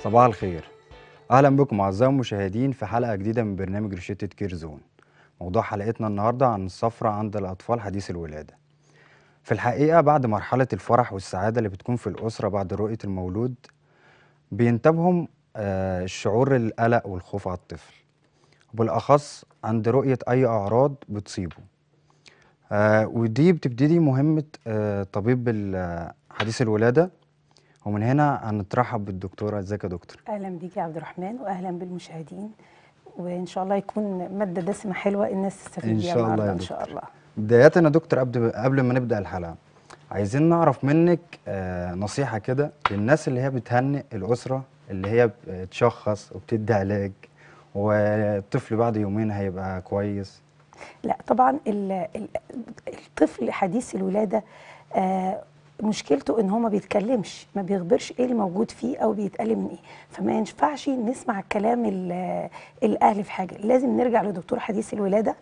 صباح الخير اهلا بكم اعزائي المشاهدين في حلقه جديده من برنامج روشتة كير زون موضوع حلقتنا النهارده عن الصفرة عند الاطفال حديث الولاده في الحقيقه بعد مرحله الفرح والسعاده اللي بتكون في الاسره بعد رؤيه المولود بينتابهم آه، الشعور القلق والخوف على الطفل وبالاخص عند رؤيه اي اعراض بتصيبه آه، ودي بتبتدي مهمه آه، طبيب ال- حديث الولاده ومن هنا هنترحب بالدكتوره ازيك يا دكتور اهلا بيك يا عبد الرحمن واهلا بالمشاهدين وان شاء الله يكون ماده دسمه حلوه الناس تستفيد إن بيها شاء الله النهارده يا ان شاء دكتور. الله بداية يا دكتور قبل قبل ما نبدأ الحلقة عايزين نعرف منك آه، نصيحة كده للناس اللي هي بتهنئ الأسرة اللي هي بتشخص وبتدي علاج والطفل بعد يومين هيبقى كويس لا طبعا ال- ال- الطفل حديث الولاده آه، مشكلته ان هو ما بيتكلمش ما بيخبرش ايه اللي موجود فيه او بيتقال من ايه فما ينفعش نسمع كلام ال- الاهل في حاجه لازم نرجع لدكتور حديث الولاده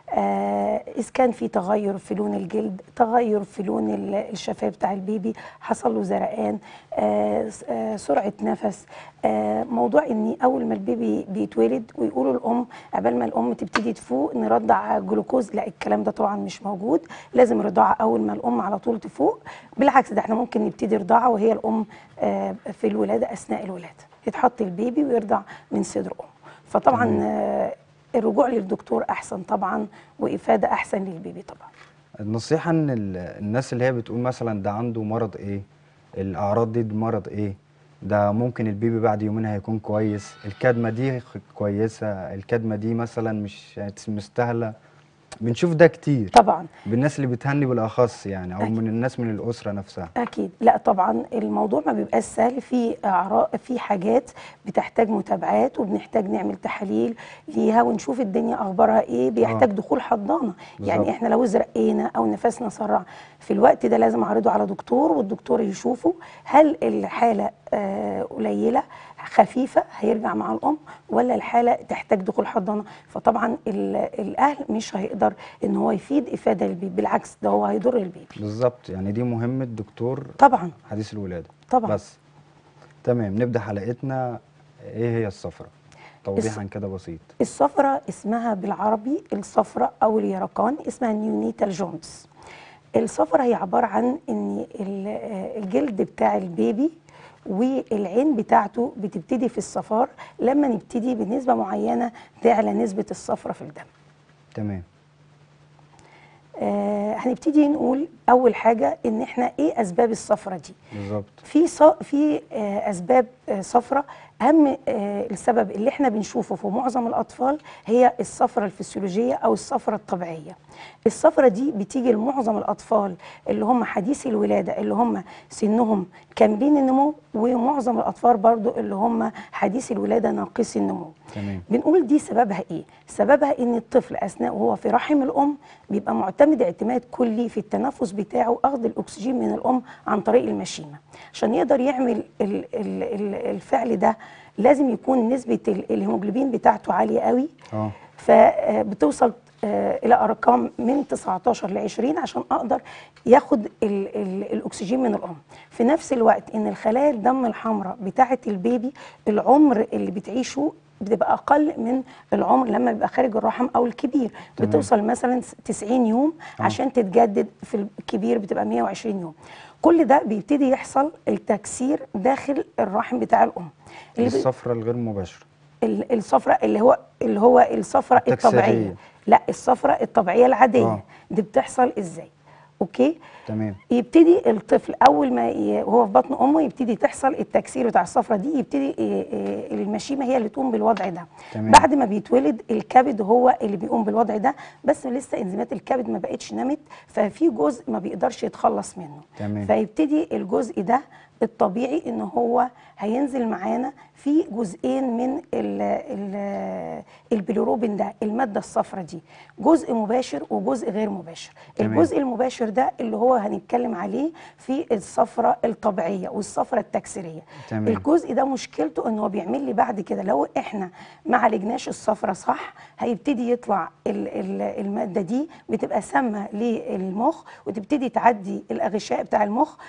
آه، اذا كان في تغير في لون الجلد تغير في لون ال- الشفايف بتاع البيبي حصل له زرقان آه، س- آه، سرعه نفس آه، موضوع ان اول ما البيبي بيتولد ويقولوا الام قبل ما الام تبتدي تفوق نرضع جلوكوز لا الكلام ده طبعا مش موجود لازم رضاعه اول ما الام على طول تفوق بالعكس ده احنا ممكن نبتدي رضاعه وهي الام آه، في الولاده اثناء الولاده يتحط البيبي ويرضع من صدر امه فطبعا تمام. آه، الرجوع للدكتور احسن طبعا وافاده احسن للبيبي طبعا النصيحة إن ال- الناس اللي هي بتقول مثلا ده عنده مرض إيه الأعراض دي مرض إيه ده ممكن البيبي بعد يومين هيكون كويس الكدمة دي خ- كويسة الكدمة دي مثلا مش مستاهلة بنشوف ده كتير طبعا بالناس اللي بتهني بالاخص يعني او أكيد. من الناس من الاسره نفسها اكيد لا طبعا الموضوع ما بيبقاش سهل في اعراض في حاجات بتحتاج متابعات وبنحتاج نعمل تحاليل ليها ونشوف الدنيا اخبارها ايه بيحتاج آه. دخول حضانه يعني بالظبط. احنا لو زرقينا او نفسنا سرع في الوقت ده لازم اعرضه على دكتور والدكتور يشوفه هل الحاله آه قليله خفيفه هيرجع مع الام ولا الحاله تحتاج دخول حضانه فطبعا ال- الاهل مش هيقدر ان هو يفيد افاده للبيبي بالعكس ده هو هيضر البيبي بالظبط يعني دي مهمه دكتور طبعا حديث الولاده طبعا بس تمام نبدا حلقتنا ايه هي الصفرة توضيحا كده بسيط الصفرة اسمها بالعربي الصفرة أو اليرقان اسمها نيونيتال جونز الصفرة هي عبارة عن إن ال- آه الجلد بتاع البيبي والعين بتاعته بتبتدي في الصفار لما نبتدي بنسبة معينة تعلى نسبة الصفرة في الدم تمام آه هنبتدي نقول أول حاجة إن إحنا إيه أسباب الصفرة دي بالظبط في ص... في آه، اسباب آه، صفرة اهم آه، السبب اللي احنا بنشوفه في معظم الاطفال هي الصفرة الفسيولوجيه او الصفرة الطبيعيه الصفرة دي بتيجي لمعظم الاطفال اللي هم حديثي الولاده اللي هم سنهم كاملين النمو ومعظم الاطفال برضو اللي هم حديثي الولاده ناقصي النمو تمام بنقول دي سببها ايه سببها ان الطفل اثناء وهو في رحم الام بيبقى معتمد اعتماد كلي في التنفس بتاعه اخذ الاكسجين من الام عن طريق المشيمه عشان يقدر يعمل ال ال ال الفعل ده لازم يكون نسبه ال- الهيموجلوبين بتاعته عاليه قوي اه فبتوصل آه، الى ارقام من 19 ل 20 عشان اقدر ياخد ال ال الاكسجين من الام في نفس الوقت ان الخلايا الدم الحمراء بتاعه البيبي العمر اللي بتعيشه بتبقى اقل من العمر لما بيبقى خارج الرحم او الكبير تمام. بتوصل مثلا 90 يوم آه. عشان تتجدد في الكبير بتبقى 120 يوم كل ده بيبتدي يحصل التكسير داخل الرحم بتاع الام اللي بي- الصفرة الغير مباشرة ال- الصفرة اللي هو اللي هو الصفرة التكسيرية. الطبيعية لا الصفرة الطبيعية العادية آه. دي بتحصل ازاي اوكي تمام يبتدي الطفل اول ما ي- وهو في بطن امه يبتدي تحصل التكسير بتاع الصفرة دي يبتدي ي- ي- المشيمه هي اللي تقوم بالوضع ده تمام. بعد ما بيتولد الكبد هو اللي بيقوم بالوضع ده بس لسه انزيمات الكبد ما بقتش نمت ففي جزء ما بيقدرش يتخلص منه تمام. فيبتدي الجزء ده الطبيعي ان هو هينزل معانا في جزئين من ال ال البيليروبين ده الماده الصفراء دي جزء مباشر وجزء غير مباشر تمام. الجزء المباشر ده اللي هو هنتكلم عليه في الصفرة الطبيعيه والصفرة التكسيريه تمام. الجزء ده مشكلته ان هو بيعمل لي بعد كده لو احنا ما عالجناش الصفرة صح هيبتدي يطلع ال ال الماده دي بتبقى سامه للمخ وتبتدي تعدي الاغشاء بتاع المخ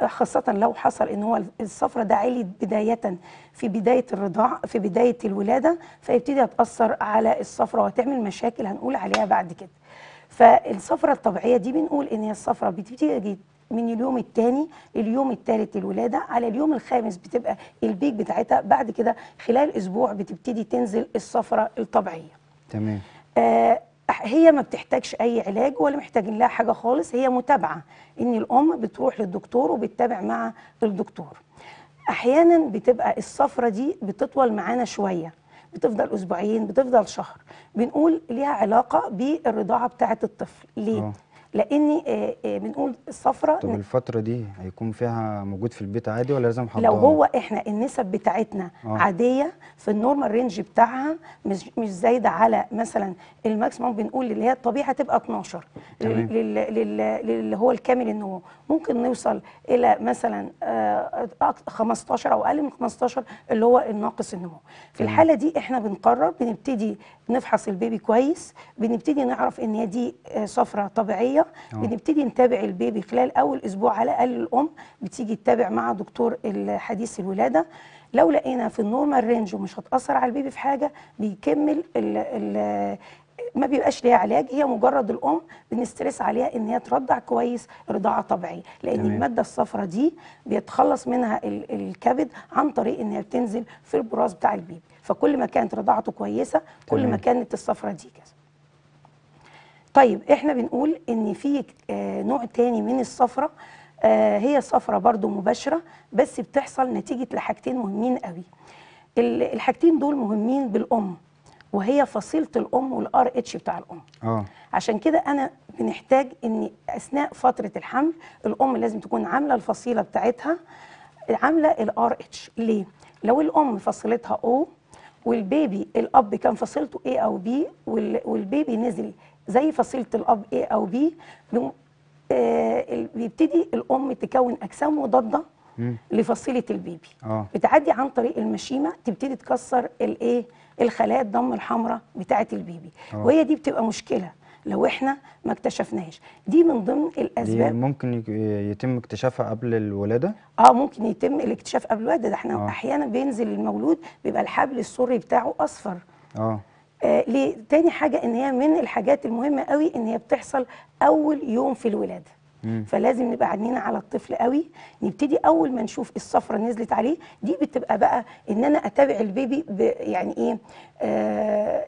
خاصة لو حصل ان هو الصفرة ده عالي بداية في بداية الرضاع في بداية الولادة فيبتدي يتأثر على الصفرة وتعمل مشاكل هنقول عليها بعد كده فالصفرة الطبيعية دي بنقول ان هي الصفرة بتبتدي من اليوم الثاني لليوم الثالث الولادة على اليوم الخامس بتبقى البيك بتاعتها بعد كده خلال اسبوع بتبتدي تنزل الصفرة الطبيعية تمام آه، هي ما بتحتاجش اي علاج ولا محتاجين لها حاجه خالص هي متابعه ان الام بتروح للدكتور وبتتابع مع الدكتور احيانا بتبقى الصفرة دي بتطول معانا شويه بتفضل اسبوعين بتفضل شهر بنقول ليها علاقه بالرضاعه بتاعه الطفل ليه آه. لان آه، آه، بنقول الصفرة طب الفترة دي هيكون فيها موجود في البيت عادي ولا لازم حضانة؟ لو هو احنا النسب بتاعتنا آه. عاديه في النورمال رينج بتاعها مش مش زايده على مثلا الماكسيموم بنقول اللي هي الطبيعي هتبقى 12 تمام. لل- لل- لل- اللي هو الكامل النمو ممكن نوصل الى مثلا آه، أك- 15 او اقل من 15 اللي هو الناقص النمو في تمام. الحاله دي احنا بنقرر بنبتدي نفحص البيبي كويس بنبتدي نعرف ان هي دي آه، صفرة طبيعيه آه. بنبتدي نتابع البيبي خلال اول اسبوع على الاقل الام بتيجي تتابع مع دكتور حديث الولاده لو لقينا في النورمال رينج ومش هتاثر على البيبي في حاجه بيكمل ال ال ما بيبقاش ليها علاج هي مجرد الام بنسترس عليها ان هي ترضع كويس رضاعه طبيعيه لان تمام. الماده الصفراء دي بيتخلص منها ال- الكبد عن طريق ان هي بتنزل في البراز بتاع البيبي فكل ما كانت رضاعته كويسه كل تمام. ما كانت الصفراء دي كذا طيب احنا بنقول ان في آه، نوع تاني من الصفرة آه، هي صفرة برضو مباشرة بس بتحصل نتيجة لحاجتين مهمين قوي ال- الحاجتين دول مهمين بالأم وهي فصيلة الأم والار اتش بتاع الأم اه عشان كده انا بنحتاج ان اثناء فتره الحمل الام لازم تكون عامله الفصيله بتاعتها عامله الار اتش ليه لو الام فصيلتها او والبيبي الاب كان فصيلته A او B وال- والبيبي نزل زي فصيله الاب A او B بم- آه، ال- بيبتدي الام تكون اجسام مضاده مم. لفصيله البيبي اه بتعدي عن طريق المشيمه تبتدي تكسر الايه الخلايا الدم الحمراء بتاعه البيبي آه. وهي دي بتبقى مشكله لو احنا ما اكتشفناهاش دي من ضمن دي الاسباب ممكن يك- يتم اكتشافها قبل الولادة؟ اه ممكن يتم الاكتشاف قبل الولاده ده احنا آه. احيانا بينزل المولود بيبقى الحبل السري بتاعه اصفر اه آه ليه تاني حاجه ان هي من الحاجات المهمه قوي ان هي بتحصل اول يوم في الولاده مم. فلازم نبقى عينينا على الطفل قوي نبتدي اول ما نشوف الصفرة نزلت عليه دي بتبقى بقى ان انا اتابع البيبي ب- يعني ايه آه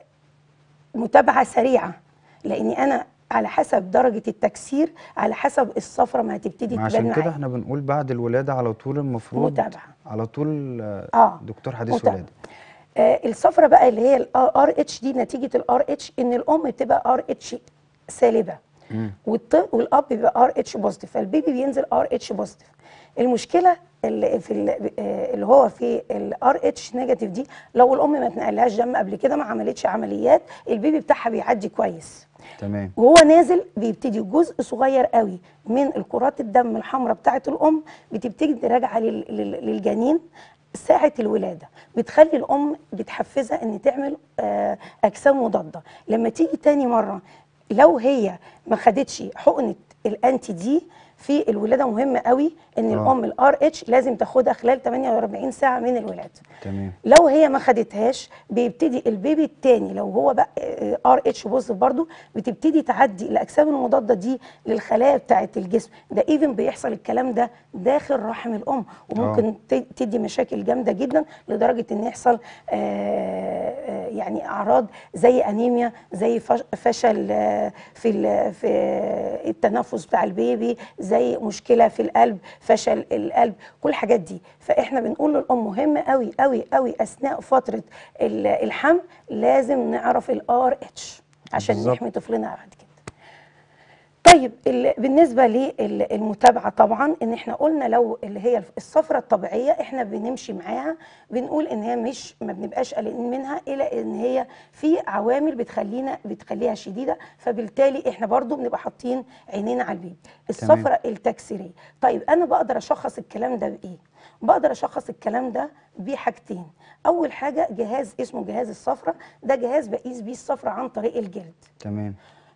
متابعه سريعه لاني انا على حسب درجه التكسير على حسب الصفرة ما هتبتدي ما تبان عشان كده معايا احنا بنقول بعد الولادة على طول المفروض متابعة. على طول آه، اه دكتور حديث متابعة. ولادة آه الصفرة بقى اللي هي الار اتش دي نتيجه الار اتش ان الام بتبقى ار اتش سالبه مم. والط- والاب بيبقى ار اتش بوزيتيف فالبيبي بينزل ار اتش بوزيتيف المشكله اللي في ال- آه، اللي هو في الار اتش نيجاتيف دي لو الام ما اتنقلهاش دم قبل كده ما عملتش عمليات البيبي بتاعها بيعدي كويس تمام وهو نازل بيبتدي جزء صغير قوي من الكرات الدم الحمراء بتاعه الام بتبتدي راجعه لل- لل- للجنين ساعة الولادة بتخلي الأم بتحفزها إن تعمل آه، أجسام مضادة لما تيجي تاني مرة لو هي ما خدتش حقنة الأنتي دي في الولادة مهمة قوي إن آه. الأم الار اتش لازم تاخدها خلال 48 ساعة من الولادة تمام لو هي ما خدتهاش بيبتدي البيبي التاني لو هو بقى ار اتش بوزيتيف برضو بتبتدي تعدي الاجسام المضاده دي للخلايا بتاعه الجسم ده ايفن بيحصل الكلام ده داخل رحم الام وممكن ت- تدي مشاكل جامده جدا لدرجه ان يحصل آه، آه، يعني اعراض زي انيميا زي فش- فشل آه، في ال- في التنفس بتاع البيبي زي مشكله في القلب فشل القلب كل الحاجات دي فاحنا بنقول للام مهم قوي قوي قوي اثناء فتره ال- الحمل لازم نعرف الار اتش عشان بالظبط. نحمي طفلنا بعد كده طيب ال- بالنسبه للمتابعه طبعا ان احنا قلنا لو اللي هي الصفرة الطبيعيه احنا بنمشي معاها بنقول ان هي مش ما بنبقاش قلقانين منها الا ان هي في عوامل بتخلينا بتخليها شديده فبالتالي احنا برضو بنبقى حاطين عينينا على البيبي الصفرة التكسيريه طيب انا بقدر اشخص الكلام ده بايه بقدر اشخص الكلام ده بحاجتين اول حاجه جهاز اسمه جهاز الصفرة ده جهاز بقيس بيه الصفرة عن طريق الجلد تمام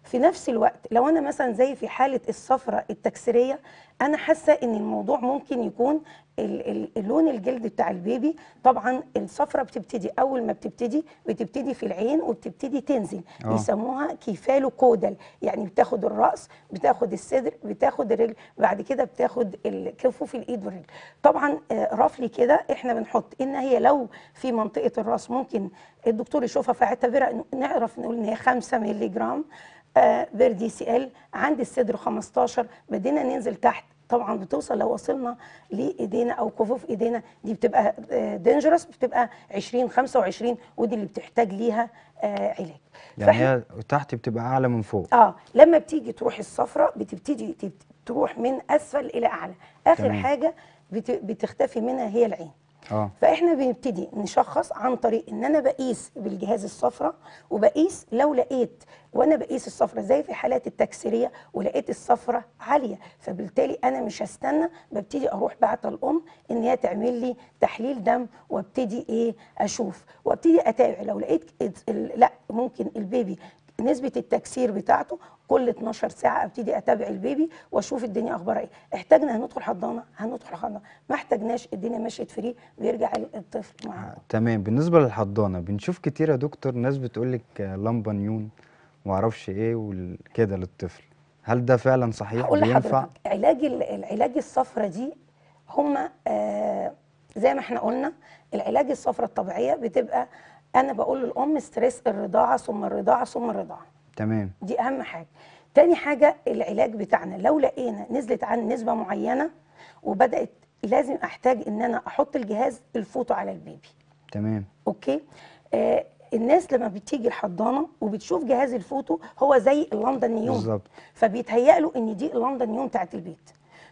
في نفس الوقت لو انا مثلا زي في حاله الصفرة التكسيريه انا حاسه ان الموضوع ممكن يكون ال- ال- اللون الجلد بتاع البيبي طبعا الصفرة بتبتدي اول ما بتبتدي بتبتدي في العين وبتبتدي تنزل آه. بيسموها كيفالو كودل يعني بتاخد الراس بتاخد الصدر بتاخد الرجل بعد كده بتاخد ال- كفوف الايد والرجل طبعا آه، رفلي كده احنا بنحط ان هي لو في منطقه الراس ممكن الدكتور يشوفها فاعتبرها إنه- نعرف نقول ان هي 5 مللي جرام آه، بير دي سي ال عند الصدر 15 بدينا ننزل تحت طبعا بتوصل لو وصلنا لايدينا او كفوف ايدينا دي بتبقى دينجرس بتبقى 20 25 ودي اللي بتحتاج ليها آه، علاج يعني فإحنا- هي تحت بتبقى اعلى من فوق اه لما بتيجي تروح الصفرة بتبتدي تب- تروح من اسفل الى اعلى اخر تمام. حاجه بت- بتختفي منها هي العين اه فاحنا بنبتدي نشخص عن طريق ان انا بقيس بالجهاز الصفرة وبقيس لو لقيت وانا بقيس الصفرة زي في حالات التكسيريه ولقيت الصفرة عاليه فبالتالي انا مش هستنى ببتدي اروح بعت الام ان هي تعمل لي تحليل دم وابتدي ايه اشوف وابتدي اتابع لو لقيت ال- لا ممكن البيبي نسبة التكسير بتاعته كل 12 ساعة ابتدي اتابع البيبي واشوف الدنيا اخبارها ايه، احتاجنا هندخل حضانة هندخل حضانة، ما احتاجناش الدنيا مشيت فري بيرجع الطفل معاه. تمام بالنسبه للحضانه بنشوف كتير يا دكتور ناس بتقول لك لمبه نيون ومعرفش ايه وكده للطفل هل ده فعلا صحيح هقول بينفع لحضرتك علاج ال- العلاج الصفرة دي هما آه زي ما احنا قلنا العلاج الصفرة الطبيعية بتبقى انا بقول للام ستريس الرضاعة ثم الرضاعة ثم الرضاعة. تمام دي اهم حاجه تاني حاجه العلاج بتاعنا لو لقينا نزلت عن نسبه معينه وبدات لازم احتاج ان انا احط الجهاز الفوتو على البيبي تمام اوكي آه الناس لما بتيجي الحضانه وبتشوف جهاز الفوتو هو زي اللندن نيون بالظبط. فبيتهيأ له ان دي اللندن نيون بتاعت البيت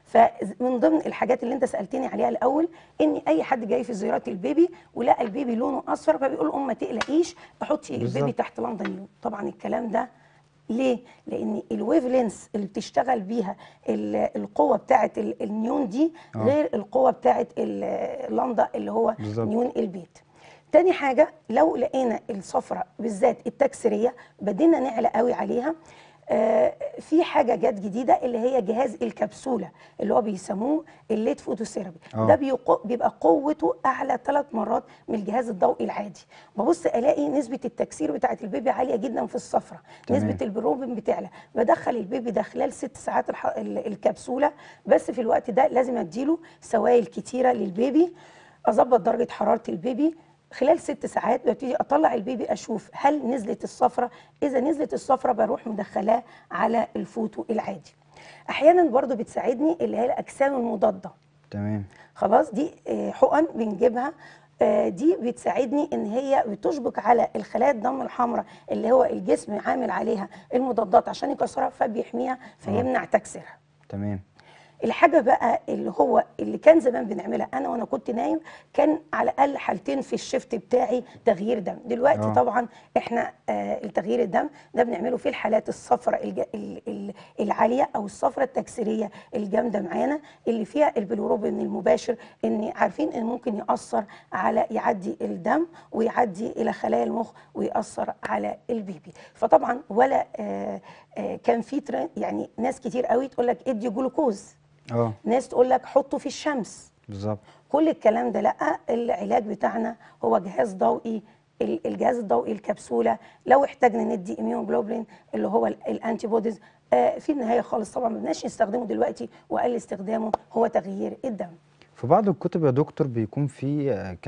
فمن ضمن الحاجات اللي انت سالتني عليها الاول ان اي حد جاي في زيارات البيبي ولقى البيبي لونه اصفر فبيقول ام ما تقلقيش احطي البيبي بالظبط. تحت لندن نيون طبعا الكلام ده ليه؟ لان الويف لينس اللي بتشتغل بيها ال- القوه بتاعه ال- النيون دي آه. غير القوه بتاعه ال- اللندا اللي هو بالظبط. نيون البيت تاني حاجة لو لقينا الصفرة بالذات التكسيرية بدينا نعلى قوي عليها آه في حاجة جت جديدة اللي هي جهاز الكبسولة اللي هو بيسموه الليت فوتوثيرابي آه. ده بيقو- بيبقى قوته أعلى ثلاث مرات من الجهاز الضوئي العادي ببص ألاقي نسبة التكسير بتاعة البيبي عالية جدا في الصفرة تمام. نسبة البروبين بتعلى بدخل البيبي ده خلال ست ساعات الح... ال- الكبسولة بس في الوقت ده لازم أديله سوائل كتيرة للبيبي اظبط درجه حراره البيبي خلال ست ساعات ببتدي اطلع البيبي اشوف هل نزلت الصفرة اذا نزلت الصفرة بروح مدخلاه على الفوتو العادي احيانا برضو بتساعدني اللي هي الاجسام المضاده تمام خلاص دي آه، حقن بنجيبها آه، دي بتساعدني ان هي بتشبك على الخلايا الدم الحمراء اللي هو الجسم عامل عليها المضادات عشان يكسرها فبيحميها فيمنع تكسيرها تمام الحاجه بقى اللي هو اللي كان زمان بنعملها انا وانا كنت نايم كان على الاقل حالتين في الشفت بتاعي تغيير دم دلوقتي آه. طبعا احنا آه التغيير الدم ده بنعمله في الحالات الصفراء الج... ال... ال... العاليه او الصفراء التكسيريه الجامده معانا اللي فيها البيلوروبين المباشر ان عارفين ان ممكن ياثر على يعدي الدم ويعدي الى خلايا المخ وياثر على البيبي فطبعا ولا آه آه كان في ترند يعني ناس كتير قوي تقول لك ادي جلوكوز اه ناس تقول لك حطه في الشمس بالظبط كل الكلام ده لا العلاج بتاعنا هو جهاز ضوئي ال- الجهاز الضوئي الكبسوله لو احتاجنا ندي اميون اللي هو ال- الانتي بوديز آه في النهايه خالص طبعا ما بدناش نستخدمه دلوقتي واقل استخدامه هو تغيير الدم في بعض الكتب يا دكتور بيكون في آه، ك...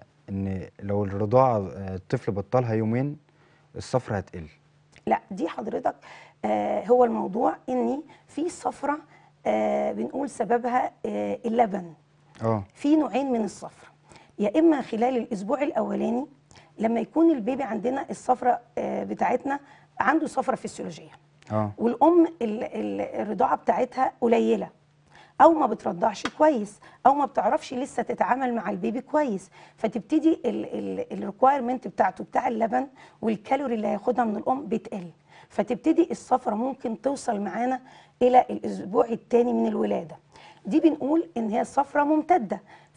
ان لو الرضاعه آه، الطفل بطلها يومين الصفرة هتقل لا دي حضرتك آه هو الموضوع اني في صفرة آه بنقول سببها آه اللبن اه في نوعين من الصفرة يا اما خلال الاسبوع الاولاني لما يكون البيبي عندنا الصفرة آه بتاعتنا عنده صفرة فسيولوجية اه والام ال- ال- الرضاعه بتاعتها قليله او ما بترضعش كويس او ما بتعرفش لسه تتعامل مع البيبي كويس فتبتدي الريكوايرمنت بتاعته بتاع اللبن والكالوري اللي هياخدها من الام بتقل فتبتدي الصفرة ممكن توصل معانا الى الاسبوع الثاني من الولاده دي بنقول ان هي صفرة ممتده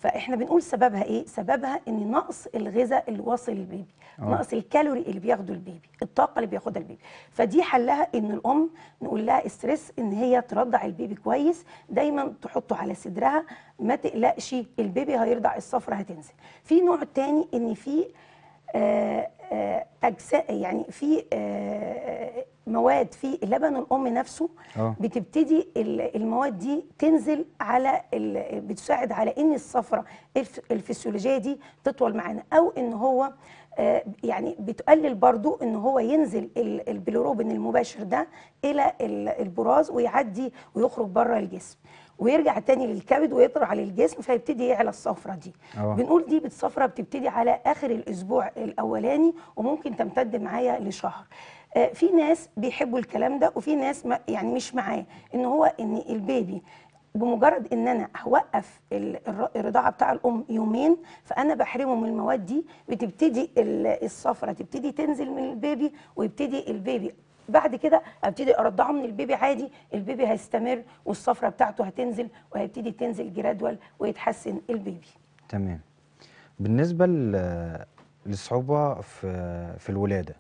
فاحنا بنقول سببها ايه سببها ان نقص الغذاء اللي واصل للبيبي آه. نقص الكالوري اللي بياخده البيبي الطاقه اللي بياخدها البيبي فدي حلها ان الام نقول لها استرس ان هي ترضع البيبي كويس دايما تحطه على صدرها ما تقلقش البيبي هيرضع الصفرة هتنزل في نوع تاني ان في آه، آه، اجزاء يعني في آه، مواد في لبن الام نفسه اه بتبتدي ال- المواد دي تنزل على ال- بتساعد على ان الصفرة الف- الفسيولوجيه دي تطول معانا او ان هو آه، يعني بتقلل برضو ان هو ينزل ال- البيليروبين المباشر ده الى ال- البراز ويعدي ويخرج بره الجسم ويرجع تاني للكبد ويطلع للجسم فيبتدي يعلى الصفرة دي اه بنقول دي بالصفرة بتبتدي على اخر الاسبوع الاولاني وممكن تمتد معايا لشهر آه، في ناس بيحبوا الكلام ده وفي ناس ما يعني مش معاه ان هو ان البيبي بمجرد ان انا هوقف ال- الر- الرضاعه بتاع الام يومين فانا بحرمه من المواد دي بتبتدي ال- الصفرة تبتدي تنزل من البيبي ويبتدي البيبي بعد كده ابتدي ارضعه من البيبي عادي البيبي هيستمر والصفرة بتاعته هتنزل وهيبتدي تنزل جرادوال ويتحسن البيبي تمام بالنسبة ل- للصعوبة في في الولادة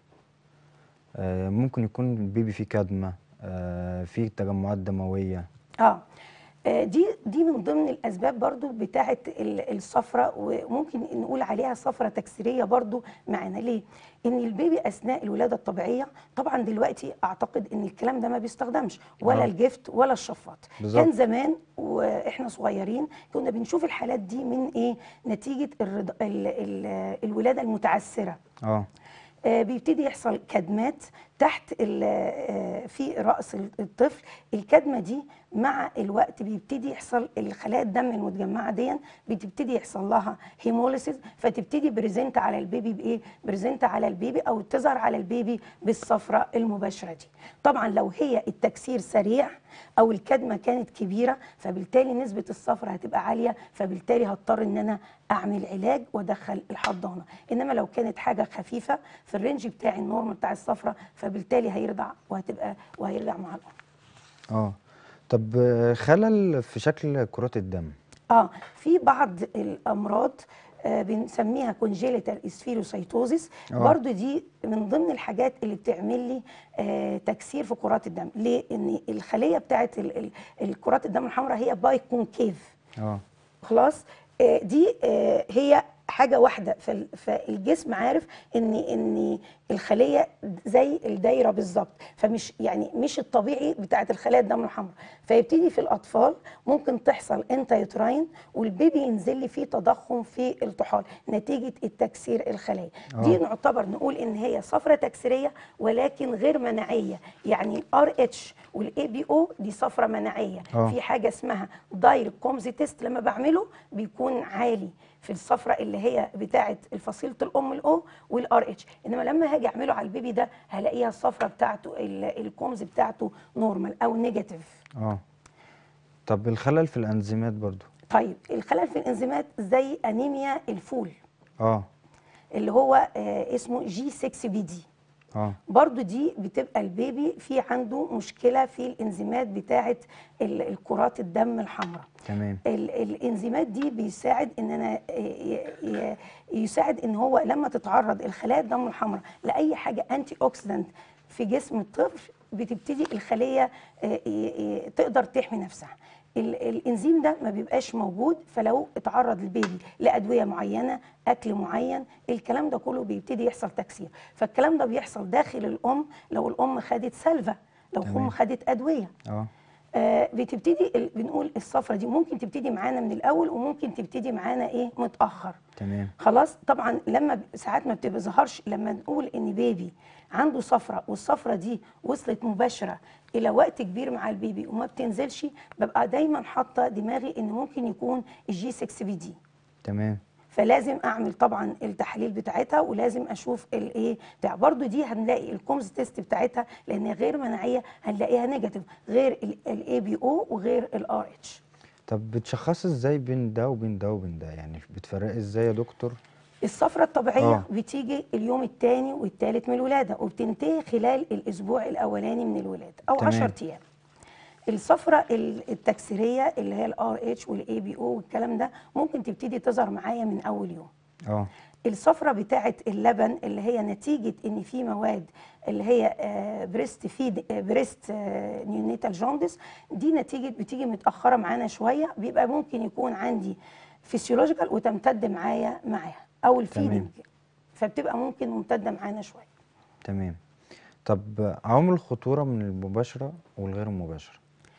آه، ممكن يكون البيبي فيه كدمة آه، فيه تجمعات دموية اه آه، دي دي من ضمن الاسباب برضو بتاعه ال- الصفرة وممكن نقول عليها صفرة تكسيريه برضو معانا ليه ان البيبي اثناء الولاده الطبيعيه طبعا دلوقتي اعتقد ان الكلام ده ما بيستخدمش ولا آه. الجفت ولا الشفاط بالظبط. كان زمان واحنا صغيرين كنا بنشوف الحالات دي من ايه نتيجه الرض... ال... ال... الولاده المتعسره اه آه، بيبتدي يحصل كدمات تحت ال- آه، في راس الطفل الكدمه دي مع الوقت بيبتدي يحصل الخلايا الدم المتجمعه دي بتبتدي يحصل لها هيموليسيس فتبتدي بريزنت على البيبي بايه بريزنت على البيبي او تظهر على البيبي بالصفرة المباشره دي طبعا لو هي التكسير سريع او الكدمه كانت كبيره فبالتالي نسبه الصفرة هتبقى عاليه فبالتالي هضطر ان انا اعمل علاج وادخل الحضانه انما لو كانت حاجه خفيفه في الرينج بتاع النورم بتاع الصفرة فبالتالي هيرضع وهتبقى وهيرجع مع الام اه طب آه، خلل في شكل كرات الدم اه في بعض الامراض آه بنسميها كونجيليتال اسفيروسايتوزيس آه. برضو دي من ضمن الحاجات اللي بتعمل لي آه تكسير في كرات الدم ليه ان الخليه بتاعت ال- ال- الكرات الدم الحمراء هي باي كونكيف اه خلاص آه، دي آه، هي حاجه واحده فال- فالجسم عارف ان ان الخليه زي الدايره بالظبط فمش يعني مش الطبيعي بتاعت الخلايا الدم الحمراء فيبتدي في الاطفال ممكن تحصل انت يوتراين والبيبي ينزل لي فيه تضخم في الطحال نتيجه التكسير الخلايا دي آه. نعتبر نقول ان هي صفرة تكسيريه ولكن غير مناعيه يعني الار اتش والاي بي او دي صفرة مناعيه آه. في حاجه اسمها دايركت كومزي تيست لما بعمله بيكون عالي في الصفرة اللي هي بتاعه الفصيله الام الاو والار اتش انما لما هاجي اعمله على البيبي ده هلاقيها الصفرة بتاعته ال- الكومز بتاعته نورمال او نيجاتيف اه طب الخلل في الانزيمات برضو طيب الخلل في الانزيمات زي انيميا الفول اه اللي هو آه اسمه جي 6 بي دي اه برضو دي بتبقى البيبي في عنده مشكله في الانزيمات بتاعه ال- الكرات الدم الحمراء تمام ال- الانزيمات دي بيساعد ان انا ي- ي- يساعد ان هو لما تتعرض الخلايا الدم الحمراء لاي حاجه انتي اوكسيدنت في جسم الطفل بتبتدي الخليه آه، ي- ي- تقدر تحمي نفسها ال- الانزيم ده ما بيبقاش موجود فلو اتعرض البيبي لادويه معينه اكل معين الكلام ده كله بيبتدي يحصل تكسير فالكلام ده بيحصل داخل الام لو الام خدت سلفه لو تمام. الام خدت ادويه اه آه، بتبتدي ال- بنقول الصفرة دي ممكن تبتدي معانا من الاول وممكن تبتدي معانا ايه متاخر تمام خلاص طبعا لما ب- ساعات ما بتظهرش لما نقول ان بيبي عنده صفرة والصفرة دي وصلت مباشرة الى وقت كبير مع البيبي وما بتنزلش ببقى دايما حاطه دماغي ان ممكن يكون الجي 6 بي دي تمام فلازم اعمل طبعا التحاليل بتاعتها ولازم اشوف الايه بتاع برضو دي هنلاقي الكومز تيست بتاعتها لان هي غير مناعيه هنلاقيها نيجاتيف غير الاي بي او وغير الار اتش طب بتشخصي ازاي بين ده وبين ده وبين ده يعني بتفرقي ازاي يا دكتور الصفرة الطبيعية آه. بتيجي اليوم الثاني والثالث من الولادة وبتنتهي خلال الأسبوع الأولاني من الولادة أو تمام. 10 أيام الصفرة ال- التكسيريه اللي هي الار اتش والاي بي او والكلام ده ممكن تبتدي تظهر معايا من اول يوم اه الصفرة بتاعة اللبن اللي هي نتيجة ان في مواد اللي هي آه، بريست فيد آه، بريست آه، نيونيتال جوندس دي نتيجة بتيجي متأخرة معانا شوية بيبقى ممكن يكون عندي فيسيولوجيكال وتمتد معايا معاها او الفيدنج فبتبقى ممكن ممتدة معانا شوية تمام طب عوامل الخطورة من المباشرة والغير المباشرة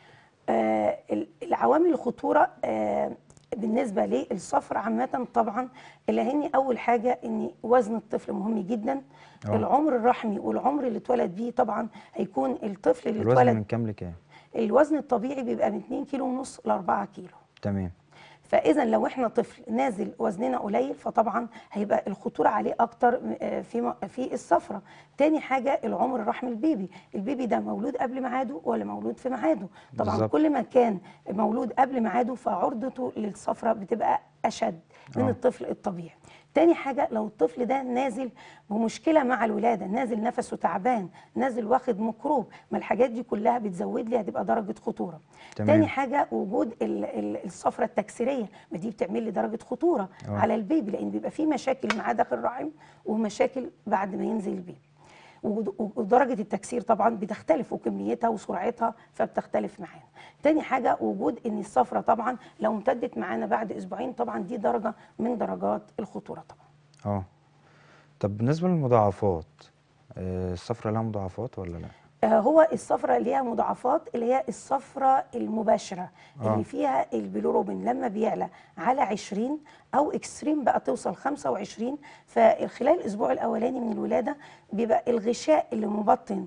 آه، ال- العوامل الخطوره آه، بالنسبه للصفر عامه طبعا اللي هني اول حاجه ان وزن الطفل مهم جدا آه. العمر الرحمي والعمر اللي اتولد بيه طبعا هيكون الطفل اللي الوزن من اتولد كام لكام الوزن الطبيعي بيبقى من 2 كيلو ونص ل 4 كيلو تمام فاذا لو احنا طفل نازل وزننا قليل فطبعا هيبقى الخطوره عليه اكتر آه، في م- في الصفرة تاني حاجه العمر الرحمي البيبي البيبي ده مولود قبل ميعاده ولا مولود في ميعاده طبعا بالظبط. كل ما كان مولود قبل ميعاده فعرضته للصفرة بتبقى اشد من آه. الطفل الطبيعي تاني حاجة لو الطفل ده نازل بمشكلة مع الولادة نازل نفسه تعبان نازل واخد ميكروب ما الحاجات دي كلها بتزود لي هتبقى درجة خطورة تمام. تاني حاجة وجود ال- ال- الصفرة التكسيرية ما دي بتعمل لي درجة خطورة آه. على البيبي لأن بيبقى فيه مشاكل معاه داخل الرحم ومشاكل بعد ما ينزل البيبي وجود- ودرجة التكسير طبعا بتختلف وكميتها وسرعتها فبتختلف معانا تاني حاجة وجود ان الصفرة طبعا لو امتدت معانا بعد اسبوعين طبعا دي درجة من درجات الخطورة طبعا اه طب بالنسبة للمضاعفات آه، الصفرة لها مضاعفات ولا لا آه، هو الصفرة ليها مضاعفات اللي هي الصفرة المباشرة آه. اللي فيها البيلوروبين لما بيعلى على 20 أو إكستريم بقى توصل 25 فخلال الأسبوع الأولاني من الولادة بيبقى الغشاء اللي مبطن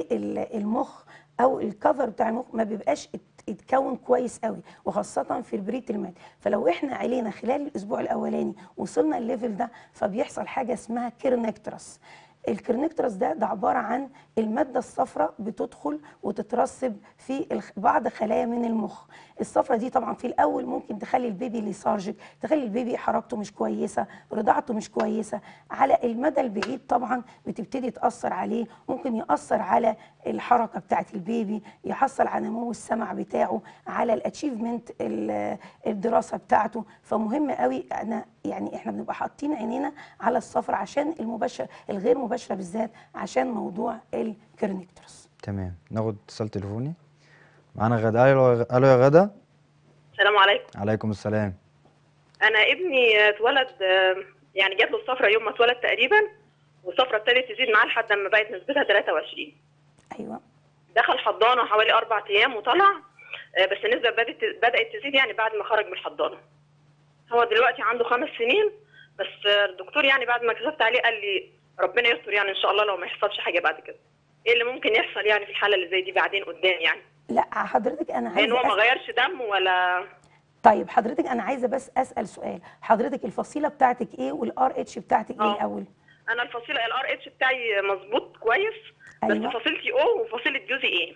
للمخ أو الكفر بتاع المخ ما بيبقاش ات- اتكون كويس قوي وخاصة في البريت المات فلو احنا علينا خلال الأسبوع الأولاني وصلنا الليفل ده فبيحصل حاجة اسمها كيرنكترس الكرنكترس ده ده عباره عن الماده الصفراء بتدخل وتترسب في الخ- بعض خلايا من المخ الصفرة دي طبعا في الاول ممكن تخلي البيبي ليثارجيك تخلي البيبي حركته مش كويسه رضاعته مش كويسه على المدى البعيد طبعا بتبتدي تاثر عليه ممكن ياثر على الحركه بتاعه البيبي يحصل على نمو السمع بتاعه على الاتشيفمنت الدراسه بتاعته فمهم قوي انا يعني احنا بنبقى حاطين عينينا على الصفر عشان المباشر الغير مباشره بالذات عشان موضوع الكرنكترس تمام ناخد اتصال تليفوني معانا غدا الو الو يا غدا السلام عليكم عليكم السلام انا ابني اتولد آه، يعني جات له الصفرة يوم ما اتولد تقريبا والصفرة ابتدت تزيد معاه لحد ما بقت نسبتها 23 ايوه دخل حضانة حوالي أربع أيام وطلع آه، بس النسبة بدأت بدأت تزيد يعني بعد ما خرج من الحضانة هو دلوقتي عنده خمس سنين بس آه، الدكتور يعني بعد ما كشفت عليه قال لي ربنا يستر يعني إن شاء الله لو ما يحصلش حاجة بعد كده ايه اللي ممكن يحصل يعني في الحالة اللي زي دي بعدين قدام يعني لا حضرتك انا لأن هو عايزه ما أسأل غيرش دم ولا طيب حضرتك انا عايزه بس اسال سؤال حضرتك الفصيله بتاعتك ايه والار اتش بتاعتك ايه آه. الاول انا الفصيله الار اتش بتاعي مظبوط كويس أيوة. بس فصيلتي او وفصيله جوزي ايه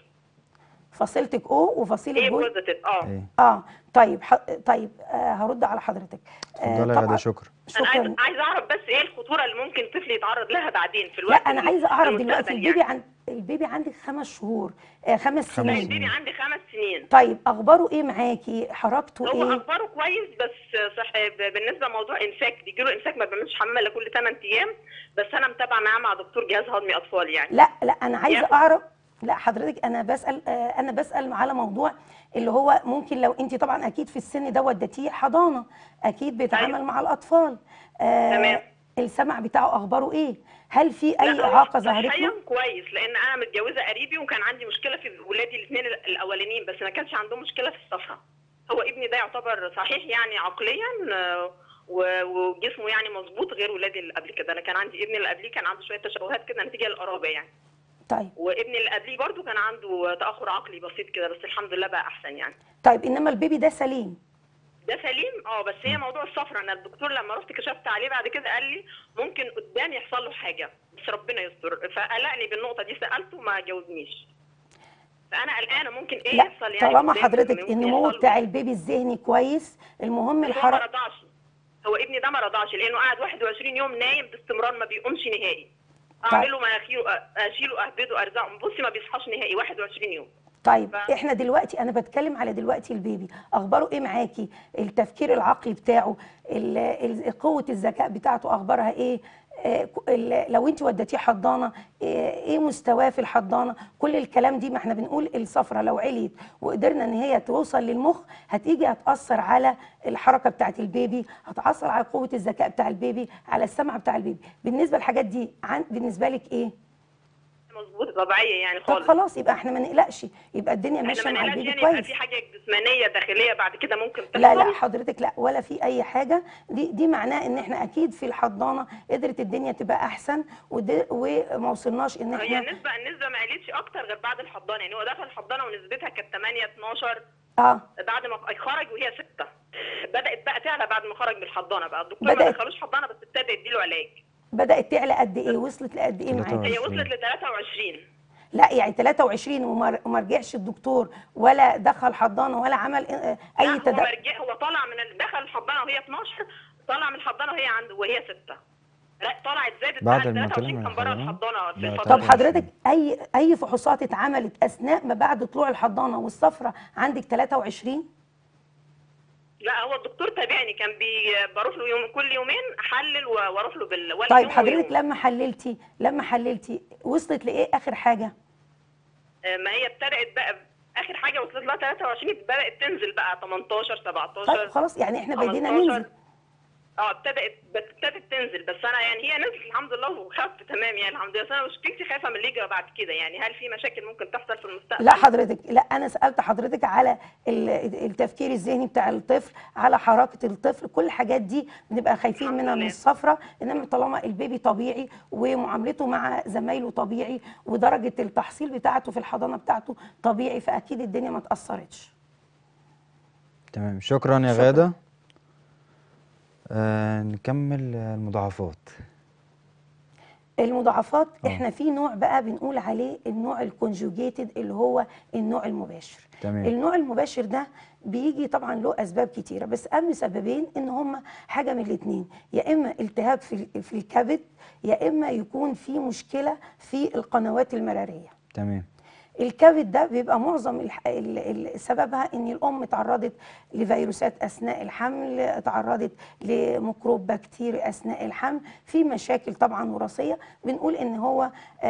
فصيلتك او وفصيله ايه جوز بوزيتيف اه ايه اه طيب ح... طيب آه هرد على حضرتك اتفضلي يا غدا شكرا انا عايز شكرا عايز اعرف بس ايه الخطوره اللي ممكن طفل يتعرض لها بعدين في لا الوقت انا ال- عايزه اعرف المستقبل دلوقتي يعني. البيبي عند البيبي عندك خمس شهور آه خمس خمس سنين سنين. البيبي عندي خمس سنين طيب اخباره ايه معاكي حركته هو ايه اخباره كويس بس صح ب- بالنسبه لموضوع امساك بيجي له امساك ما بيعملش حمام الا كل 8 ايام بس انا متابعه معاه مع دكتور جهاز هضمي اطفال يعني لا لا انا عايزه ياخد- اعرف لا حضرتك انا بسال آه انا بسال على موضوع اللي هو ممكن لو انت طبعا اكيد في السن ده وديتيه حضانه اكيد بيتعامل أيوة. مع الاطفال آه تمام. السمع بتاعه اخباره ايه هل في اي لا، هو اعاقه ظهرت صحيا له كويس لان انا متجوزه قريبي وكان عندي مشكله في ولادي الاثنين الاولانيين بس ما كانش عندهم مشكله في الصفرة هو ابني ده يعتبر صحيح يعني عقليا آه، و- وجسمه يعني مظبوط غير ولادي اللي قبل كده انا كان عندي ابني اللي قبليه كان عنده شويه تشوهات كده نتيجه للقرابه يعني طيب وابني اللي قبليه برضو كان عنده تاخر عقلي بسيط كده بس الحمد لله بقى احسن يعني طيب انما البيبي ده سليم ده سليم اه بس هي موضوع الصفرة انا الدكتور لما رحت كشفت عليه بعد كده قال لي ممكن قدام يحصل له حاجه بس ربنا يستر فقلقني بالنقطه دي سالته ما جاوبنيش فانا قلقانه ممكن ايه لا يحصل يعني طالما قدام حضرتك ممكن النمو يحصل له. بتاع البيبي الذهني كويس المهم بس هو ما الحركه رضعش هو ابني ده ما رضعش لانه قاعد 21 يوم نايم باستمرار ما بيقومش نهائي اعمل له مناخيره اشيله اهبده ارزعه بصي ما بيصحاش نهائي 21 يوم طيب ف- احنا دلوقتي انا بتكلم على دلوقتي البيبي اخباره ايه معاكي التفكير العقلي بتاعه ال- ال- قوه الذكاء بتاعته اخبارها ايه آه، ك- ال- لو انت وديتيه حضانه آه، ايه مستواه في الحضانه كل الكلام دي ما احنا بنقول الصفرة لو عليت وقدرنا ان هي توصل للمخ هتيجي هتاثر على الحركه بتاعت البيبي هتاثر على قوه الذكاء بتاع البيبي على السمع بتاع البيبي بالنسبه للحاجات دي عن بالنسبه لك ايه مظبوطه طبيعيه يعني طب خالص خلاص يبقى احنا ما نقلقش يبقى الدنيا احنا ماشيه ما مع نقلقش البيبي يعني يبقى كويس في حاجه جسمانيه داخليه بعد كده ممكن تحصل لا لا حضرتك لا ولا في اي حاجه دي دي معناه ان احنا اكيد في الحضانه قدرت الدنيا تبقى احسن ودي- وما وصلناش ان هي احنا النسبه النسبه ما قلتش اكتر غير بعد الحضانه يعني هو دخل الحضانه ونسبتها كانت 8 12 اه بعد ما خرج وهي 6 بدات بقى تعلى بعد ما خرج من الحضانه بقى الدكتور ما بدأت. دخلوش حضانه بس ابتدى يديله علاج بدات تعلى قد ايه وصلت لقد ايه معاك هي 23. وصلت ل 23 لا يعني 23 وما وما رجعش الدكتور ولا دخل حضانه ولا عمل آه، لا، اي هو تدخل مرجع هو طلع من ال- دخل الحضانه وهي 12 طلع من الحضانه وهي عند وهي 6 لا طلعت زادت بعد بعد ما طلع 23 من كان بره الحضانة؟ الحضانه في لا، الفتره طب طبعاً. حضرتك اي اي فحوصات اتعملت اثناء ما بعد طلوع الحضانه والصفرة عندك 23 لا هو الدكتور تابعني كان بي- بروح له يوم كل يومين احلل و- واروح له بال ولا طيب يوم حضرتك ويوم. لما حللتي لما حللتي وصلت لايه اخر حاجه آه، ما هي ابتدات بقى اخر حاجه وصلت لها 23 بدات تنزل بقى 18 17 طيب خلاص يعني احنا بدينا 15. ننزل اه ابتدت بس ابتدت تنزل بس انا يعني هي نزلت الحمد لله وخفت تمام يعني الحمد لله بس انا مشكلتي خايفه من اللي يجرى بعد كده يعني هل في مشاكل ممكن تحصل في المستقبل؟ لا حضرتك لا انا سالت حضرتك على ال- التفكير الذهني بتاع الطفل على حركه الطفل كل الحاجات دي بنبقى خايفين الحمد منها من لله. الصفرة انما طالما البيبي طبيعي ومعاملته مع زمايله طبيعي ودرجه التحصيل بتاعته في الحضانه بتاعته طبيعي فاكيد الدنيا ما اتاثرتش تمام شكرا يا شكراً. غادة آه نكمل آه، المضاعفات المضاعفات آه. احنا في نوع بقى بنقول عليه النوع الكونجوجيتد اللي هو النوع المباشر تمام. النوع المباشر ده بيجي طبعا له اسباب كتيره بس اهم سببين ان هم حاجه من الاثنين يا اما التهاب في ال- في الكبد يا اما يكون في مشكله في القنوات المراريه تمام الكبد ده بيبقى معظم الح- ال- ال- سببها ان الام اتعرضت لفيروسات اثناء الحمل اتعرضت لميكروب بكتيري اثناء الحمل في مشاكل طبعا وراثيه بنقول ان هو آه،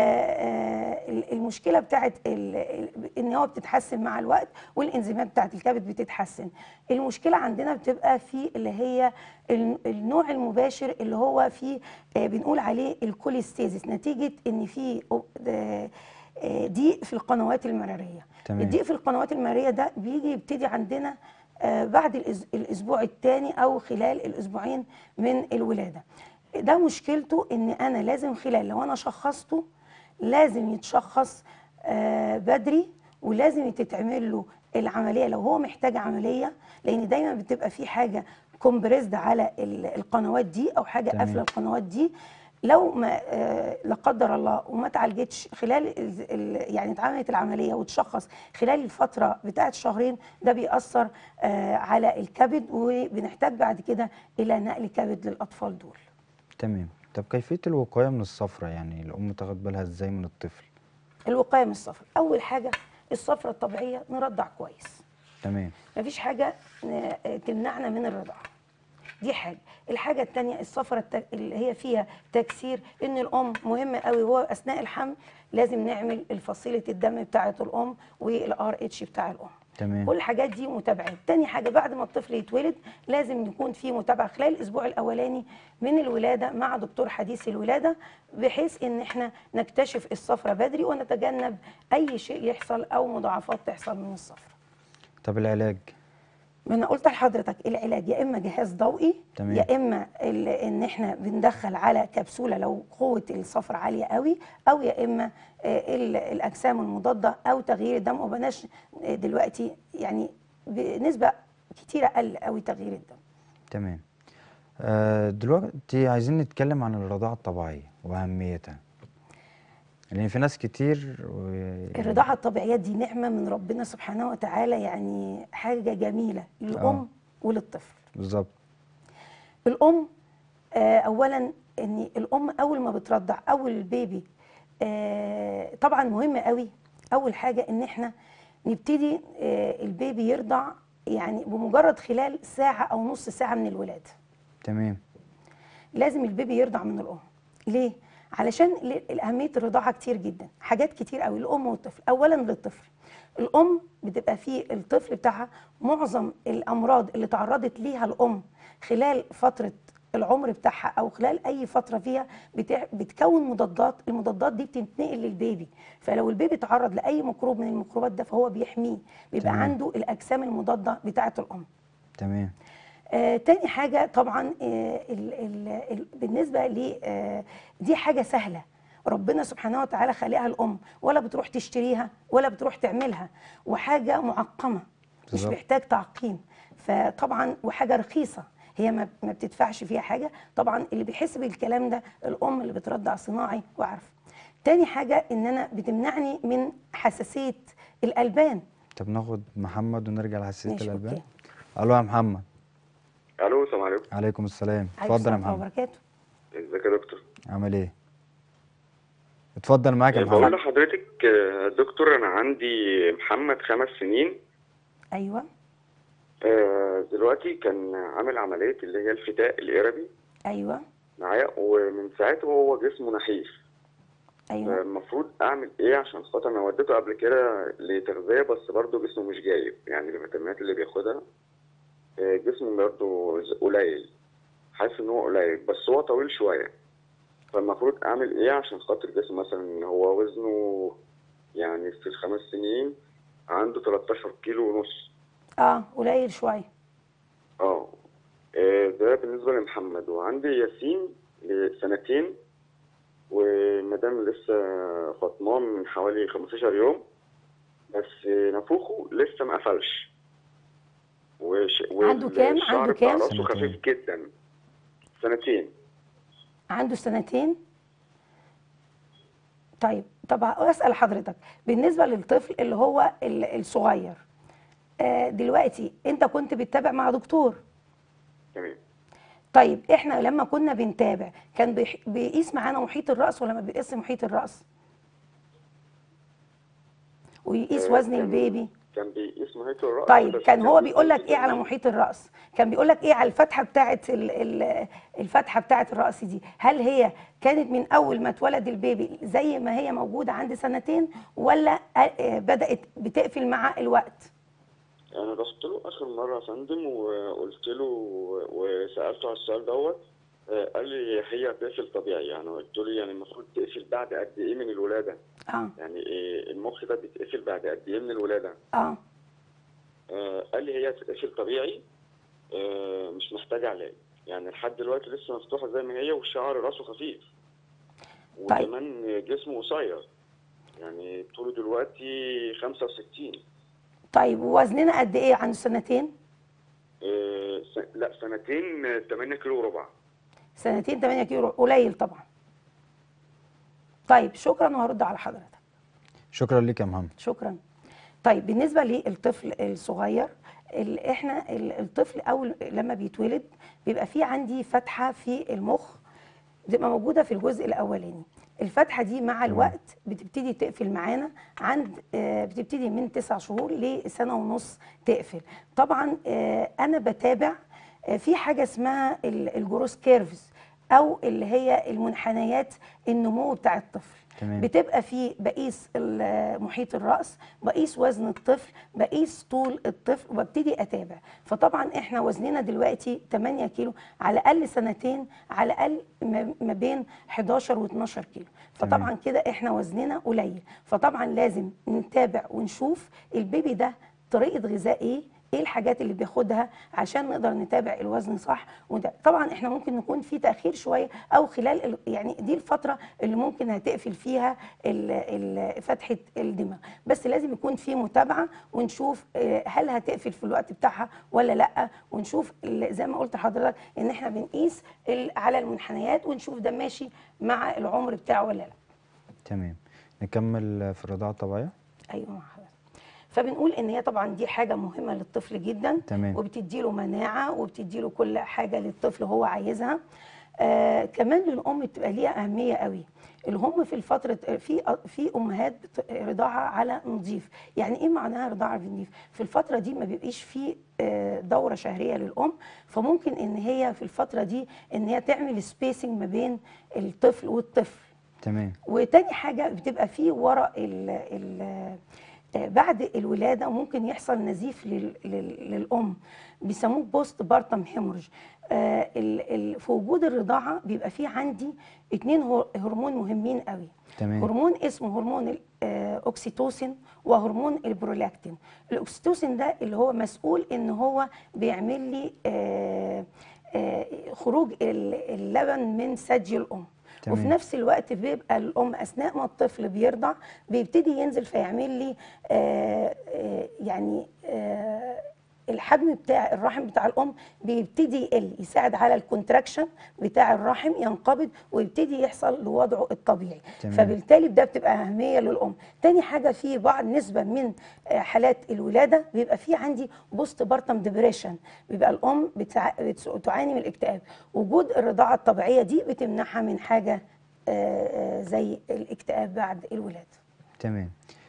آه، ال- المشكله بتاعت ال- ال- ان هو بتتحسن مع الوقت والانزيمات بتاعت الكبد بتتحسن المشكله عندنا بتبقى في اللي هي ال- النوع المباشر اللي هو في آه، بنقول عليه الكوليستيزيس نتيجه ان في آه، آه، ضيق في القنوات المراريه تمام. الضيق في القنوات المراريه ده بيجي يبتدي عندنا آه، بعد الأس- الاسبوع الثاني او خلال الاسبوعين من الولاده ده مشكلته ان انا لازم خلال لو انا شخصته لازم يتشخص آه، بدري ولازم تتعمل له العمليه لو هو محتاج عمليه لان دايما بتبقى في حاجه كومبريسد على ال- القنوات دي او حاجه تمام. قافله القنوات دي لو ما آه، لا قدر الله وما اتعالجتش خلال ال- ال- يعني اتعملت العمليه وتشخص خلال الفتره بتاعت شهرين ده بيأثر آه، على الكبد وبنحتاج بعد كده الى نقل كبد للاطفال دول تمام طب كيفية الوقاية من الصفرة يعني الأم تاخد بالها ازاي من الطفل الوقايه من الصفر اول حاجه الصفرة الطبيعيه نرضع كويس تمام مفيش حاجه ن- تمنعنا من الرضاعه دي حاجه الحاجه الثانيه الصفرة الت- اللي هي فيها تكسير ان الام مهم قوي هو اثناء الحمل لازم نعمل الفصيله الدم بتاعه الام والار اتش بتاع الام تمام كل الحاجات دي متابعه تاني حاجه بعد ما الطفل يتولد لازم يكون في متابعه خلال الاسبوع الاولاني من الولاده مع دكتور حديث الولاده بحيث ان احنا نكتشف الصفرة بدري ونتجنب اي شيء يحصل او مضاعفات تحصل من الصفرة طب العلاج ما انا قلت لحضرتك العلاج يا اما جهاز ضوئي تمام. يا اما ال- ان احنا بندخل على كبسوله لو قوه الصفر عاليه قوي او يا اما آه، ال- الاجسام المضاده او تغيير الدم وبلاش آه، دلوقتي يعني بنسبه كتيره قل قوي تغيير الدم تمام آه دلوقتي عايزين نتكلم عن الرضاعة الطبيعية وأهميتها لأن في ناس كتير و... الرضاعه الطبيعيه دي نعمه من ربنا سبحانه وتعالى يعني حاجه جميله للام آه. وللطفل بالظبط الام آه، اولا ان الام اول ما بترضع اول البيبي آه، طبعا مهم قوي اول حاجه ان احنا نبتدي آه، البيبي يرضع يعني بمجرد خلال ساعه او نص ساعه من الولاده تمام لازم البيبي يرضع من الام ليه علشان ل- اهميه الرضاعه كتير جدا حاجات كتير قوي الام والطفل اولا للطفل الام بتبقى في الطفل بتاعها معظم الامراض اللي تعرضت ليها الام خلال فتره العمر بتاعها او خلال اي فتره فيها بتع... بتكون مضادات المضادات دي بتنتقل للبيبي فلو البيبي تعرض لاي ميكروب من الميكروبات ده فهو بيحميه بيبقى تمام. عنده الاجسام المضاده بتاعه الام تمام آه تاني حاجة طبعا آه ال ال ال بالنسبة لي آه دي حاجة سهلة ربنا سبحانه وتعالى خالقها الأم ولا بتروح تشتريها ولا بتروح تعملها وحاجة معقمة مش بالظبط. محتاج تعقيم فطبعا وحاجة رخيصة هي ما ما بتدفعش فيها حاجة طبعا اللي بيحس بالكلام ده الأم اللي بترضع صناعي وعارفة تاني حاجة إن أنا بتمنعني من حساسية الألبان طب ناخد محمد ونرجع لحساسية ماشي، الألبان أوكي. ألو يا محمد الو السلام عليكم عليكم السلام عليكم اتفضل يا السلام ورحمة الله محمد وبركاته ازيك يا دكتور عامل ايه اتفضل معاك يا بقول محمد لحضرتك آه، دكتور انا عندي محمد خمس سنين أيوه آه، دلوقتي كان عامل عملية اللي هي الفتاء الإربي أيوه معايا ومن ساعته هو جسمه نحيف أيوه المفروض اعمل ايه عشان خاطر انا وديته قبل كده لتغذية بس برضه جسمه مش جايب يعني الفيتامينات اللي بياخدها آه، جسمه برضه ز- قليل حاسس ان هو قليل بس هو طويل شوية فالمفروض اعمل ايه عشان خاطر جسمه مثلا هو وزنه يعني في الخمس سنين عنده 13 كيلو ونص اه قليل شويه اه آه، ده بالنسبة لمحمد وعندي ياسين لسنتين ومدام لسه فاطمان من حوالي 15 يوم بس نافوخه لسه ما قفلش وش... عنده كام؟ والشعر عنده بتاع كام؟ راسه سنتين. خفيف جدا سنتين عنده سنتين طيب طب اسال حضرتك بالنسبه للطفل اللي هو ال- الصغير آه دلوقتي انت كنت بتتابع مع دكتور تمام طيب احنا لما كنا بنتابع كان بيح- بيقيس معانا محيط الراس ولا ما بيقيس محيط الراس ويقيس آه، وزن كان- البيبي كان بيقيس محيط الرأس طيب بس كان هو بيقيس بيقول لك ايه على الزمان. محيط الراس كان بيقول لك ايه على الفتحه بتاعه ال- ال- الفتحه بتاعه الراس دي هل هي كانت من اول ما اتولد البيبي زي ما هي موجوده عند سنتين ولا آه، بدات بتقفل مع الوقت انا رحت له اخر مره يا فندم وقلت له وسالته على السؤال دوت آه، قال لي هي بتقفل طبيعي يعني قلت له يعني المفروض تقفل بعد قد ايه من الولاده اه يعني إيه المخ ده بيتقفل بعد قد ايه من الولاده اه آه قال لي هي تتقفل طبيعي آه مش محتاجه علاج يعني لحد دلوقتي لسه مفتوحه زي ما هي وشعر راسه خفيف طيب. وكمان جسمه قصير يعني طوله دلوقتي 65 طيب ووزننا قد ايه عنده سنتين آه س... لا سنتين آه، 8 كيلو وربع سنتين 8 كيلو قليل طبعا طيب شكرا وهرد على حضرتك شكرا ليك يا محمد شكرا طيب بالنسبه للطفل الصغير ال- احنا ال- الطفل اول لما بيتولد بيبقى في عندي فتحه في المخ بتبقى موجوده في الجزء الاولاني الفتحه دي مع الوقت بتبتدي تقفل معانا عند آه، بتبتدي من تسع شهور لسنه ونص تقفل طبعا آه، انا بتابع آه، في حاجه اسمها ال- الجروس كيرفز او اللي هي المنحنيات النمو بتاع الطفل تمام. بتبقى في بقيس ال- محيط الراس بقيس وزن الطفل بقيس طول الطفل وببتدي اتابع فطبعا احنا وزننا دلوقتي 8 كيلو على الاقل سنتين على الاقل ما ما بين 11 و12 كيلو فطبعا تمام. كده احنا وزننا قليل فطبعا لازم نتابع ونشوف البيبي ده طريقه غذاء ايه ايه الحاجات اللي بياخدها عشان نقدر نتابع الوزن صح وده طبعا احنا ممكن نكون في تاخير شويه او خلال ال- يعني دي الفتره اللي ممكن هتقفل فيها ال- ال- فتحه الدماغ بس لازم يكون في متابعه ونشوف آه، هل هتقفل في الوقت بتاعها ولا لا ونشوف ال- زي ما قلت لحضرتك ان احنا بنقيس ال- على المنحنيات ونشوف ده ماشي مع العمر بتاعه ولا لا تمام نكمل في الرضاعة الطبيعية ايوه مع حضرتك فبنقول ان هي طبعا دي حاجه مهمه للطفل جدا تمام. وبتدي له مناعه وبتدي له كل حاجه للطفل هو عايزها آه كمان للام بتبقى ليها اهميه قوي الام في الفتره في في امهات بت- رضاعه على نظيف يعني ايه معناها رضاعه على نظيف في الفتره دي ما بيبقيش في آه، دوره شهريه للام فممكن ان هي في الفتره دي ان هي تعمل سبيسنج ما بين الطفل والطفل تمام وتاني حاجه بتبقى في ورا ال ال آه، بعد الولاده ممكن يحصل نزيف لل لل للام بيسموه بوست بارتم هيمورج في وجود الرضاعه بيبقى في عندي اتنين هر- هرمون مهمين قوي تمام. هرمون اسمه هرمون الاوكسيتوسين وهرمون البرولاكتين الاوكسيتوسين ده اللي هو مسؤول ان هو بيعمل لي آه، آه، خروج ال- اللبن من ثدي الام تمام. وفي نفس الوقت بيبقى الام اثناء ما الطفل بيرضع بيبتدي ينزل فيعمل لي آه، آه، يعني آه، الحجم بتاع الرحم بتاع الام بيبتدي يقل يساعد على الكونتراكشن بتاع الرحم ينقبض ويبتدي يحصل لوضعه الطبيعي تمام. فبالتالي ده بتبقى اهميه للام تاني حاجه في بعض نسبه من آه، حالات الولاده بيبقى في عندي بوست بارتم ديبريشن بيبقى الام بتع... بتس- بتعاني من الاكتئاب وجود الرضاعه الطبيعيه دي بتمنعها من حاجه آه، آه، زي الاكتئاب بعد الولاده تمام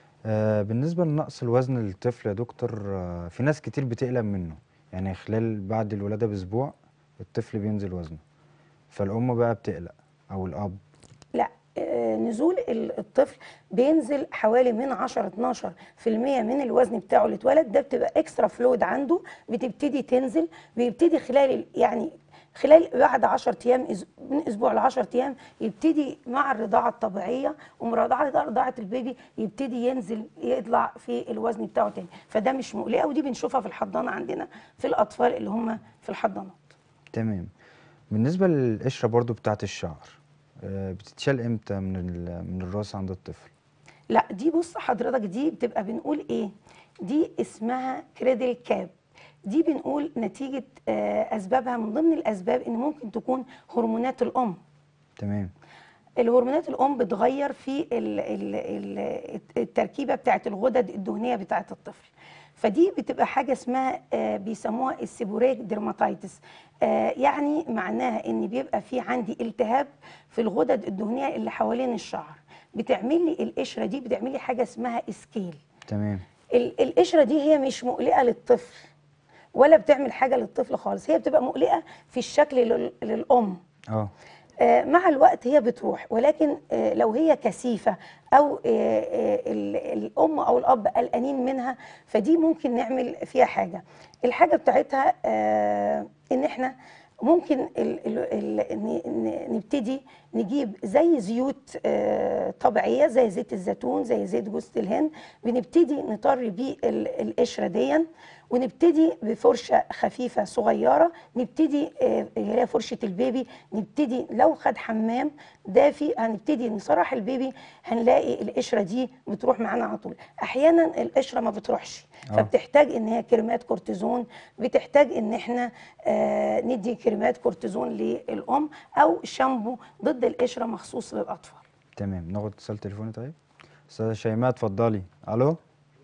آه بالنسبة لنقص الوزن للطفل يا دكتور آه في ناس كتير بتقلق منه يعني خلال بعد الولادة بأسبوع الطفل بينزل وزنه فالأم بقى بتقلق أو الأب لا آه، نزول ال- الطفل بينزل حوالي من 10 12% من الوزن بتاعه اللي اتولد ده بتبقى اكسترا فلويد عنده بتبتدي تنزل بيبتدي خلال ال- يعني خلال بعد 10 ايام أس- من اسبوع ل 10 ايام يبتدي مع الرضاعه الطبيعيه ومرضعه رضاعه البيبي يبتدي ينزل يطلع في الوزن بتاعه تاني فده مش مقلقه ودي بنشوفها في الحضانه عندنا في الاطفال اللي هم في الحضانات تمام بالنسبة للقشرة برضو بتاعة الشعر آه بتتشال امتى من ال- من الراس عند الطفل لا دي بص حضرتك دي بتبقى بنقول ايه دي اسمها كريدل كاب دي بنقول نتيجة آه، أسبابها من ضمن الأسباب إن ممكن تكون هرمونات الأم تمام الهرمونات الأم بتغير في ال- ال- ال- التركيبة بتاعت الغدد الدهنية بتاعت الطفل فدي بتبقى حاجة اسمها آه، بيسموها السيبوريك ديرماتيتس آه، يعني معناها ان بيبقى في عندي التهاب في الغدد الدهنية اللي حوالين الشعر بتعمل لي القشرة دي بتعمل لي حاجة اسمها اسكيل تمام ال- القشره دي هي مش مقلقه للطفل ولا بتعمل حاجه للطفل خالص هي بتبقى مقلقه في الشكل لل- للام اه آه، مع الوقت هي بتروح ولكن آه، لو هي كثيفه او آه، آه، ال- الام او الاب قلقانين منها فدي ممكن نعمل فيها حاجه الحاجه بتاعتها آه، ان احنا ممكن ال ال ال ن- ن- نبتدي نجيب زي زيوت آه، طبيعيه زي زيت الزيتون زي زيت جوز الهند بنبتدي نطر بيه ال- القشره دي ونبتدي بفرشه خفيفه صغيره نبتدي آه، اللي هي فرشه البيبي نبتدي لو خد حمام دافي هنبتدي نسرح البيبي هنلاقي القشره دي بتروح معانا على طول احيانا القشره ما بتروحش آه. فبتحتاج ان هي كريمات كورتيزون بتحتاج ان احنا آه، ندي كريمات كورتيزون للام او شامبو ضد القشره مخصوص للاطفال تمام ناخد اتصال تليفوني طيب استاذة شيماء اتفضلي الو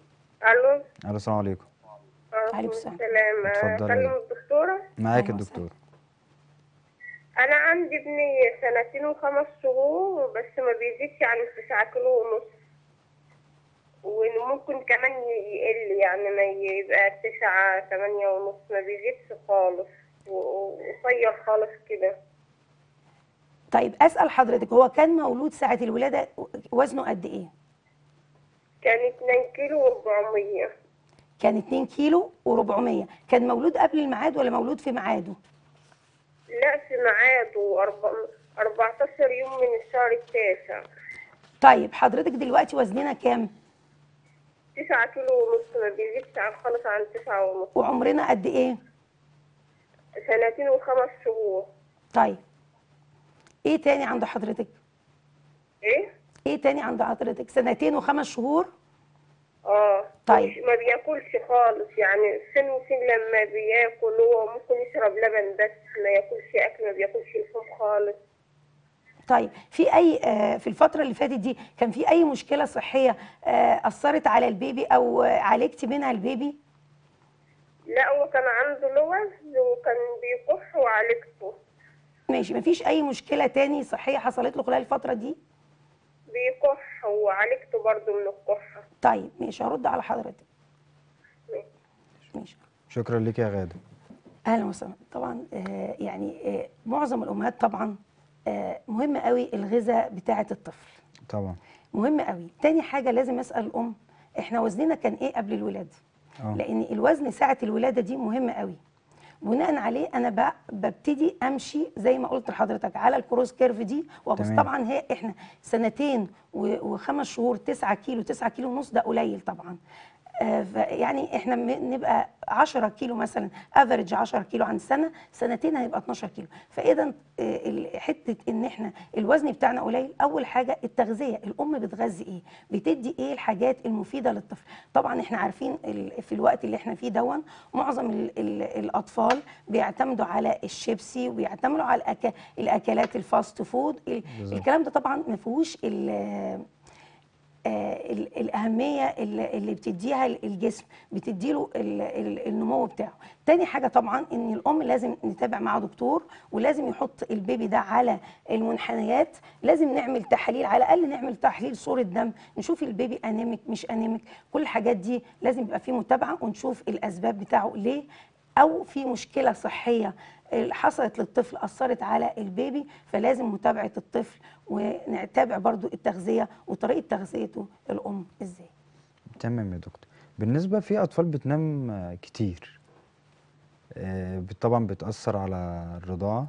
الو الو السلام عليكم عليكم السلام. السلام اتفضلي. اكلم الدكتوره معاك أهلا الدكتور انا عندي ابني سنتين وخمس شهور بس ما بيزيدش عن تسعة كيلو ونص وممكن كمان يقل يعني ما يبقى تسعة تمانية ونص ما بيزيدش خالص و- وقصير خالص كده طيب اسال حضرتك هو كان مولود ساعه الولاده وزنه قد ايه كان اتنين كيلو واربعمية كان 2 كيلو و400 كان مولود قبل الميعاد ولا مولود في ميعاده لا في ميعاده أربع- 14 يوم من الشهر التاسع طيب حضرتك دلوقتي وزننا كام تسعة كيلو ونص ما بيزيدش عن خالص عن تسعة ونص وعمرنا قد ايه سنتين وخمس شهور طيب ايه تاني عند حضرتك ايه ايه تاني عند حضرتك سنتين وخمس شهور اه طيب. مش- ما بياكلش خالص يعني سن وسن لما بياكل هو ممكن يشرب لبن بس ما ياكلش اكل ما بياكلش لحوم خالص طيب في اي آه في الفتره اللي فاتت دي كان في اي مشكله صحيه آه اثرت على البيبي او آه عالجتي منها البيبي لا هو كان عنده لوز وكان بيكح وعالجته ماشي مفيش اي مشكله تاني صحيه حصلت له خلال الفتره دي بيكح وعالجته برضو من الكحة طيب ماشي هرد على حضرتك ماشي شكرا لك يا غاده اهلا وسهلا طبعا آه يعني آه معظم الامهات طبعا آه مهم قوي الغذاء بتاعه الطفل طبعا مهم قوي تاني حاجه لازم اسال الام احنا وزننا كان ايه قبل الولاده اه لان الوزن ساعه الولاده دي مهم قوي بناء عليه انا ب- ببتدي امشي زي ما قلت لحضرتك على الكروس كيرف دي وبس تمام. طبعا هي احنا سنتين و- وخمس شهور 9 كيلو 9 كيلو ونص ده قليل طبعا آه، ف- يعني احنا م- نبقى 10 كيلو مثلا افريج 10 كيلو عن سنه سنتين هيبقى 12 كيلو فاذا آه، ال- حته ان احنا الوزن بتاعنا قليل اول حاجه التغذيه الام بتغذي ايه بتدي ايه الحاجات المفيده للطفل طبعا احنا عارفين ال- في الوقت اللي احنا فيه دون معظم ال ال الاطفال بيعتمدوا على الشيبسي وبيعتمدوا على الأك الاكلات الفاست فود ال- بالظبط. الكلام ده طبعا ما فيهوش ال- آه، ال- الأهمية اللي اللي بتديها الجسم بتديله ال- ال- النمو بتاعه تاني حاجة طبعا ان الأم لازم نتابع مع دكتور ولازم يحط البيبي ده على المنحنيات لازم نعمل تحاليل على الأقل نعمل تحليل صورة دم نشوف البيبي أنيميك مش أنيميك كل الحاجات دي لازم يبقى فيه متابعة ونشوف الأسباب بتاعه ليه او في مشكله صحيه حصلت للطفل اثرت على البيبي فلازم متابعه الطفل ونتابع برضو التغذيه وطريقه تغذيته الام ازاي تمام يا دكتور بالنسبة في أطفال بتنام آه، كتير آه، بت- طبعا بتأثر على الرضاعة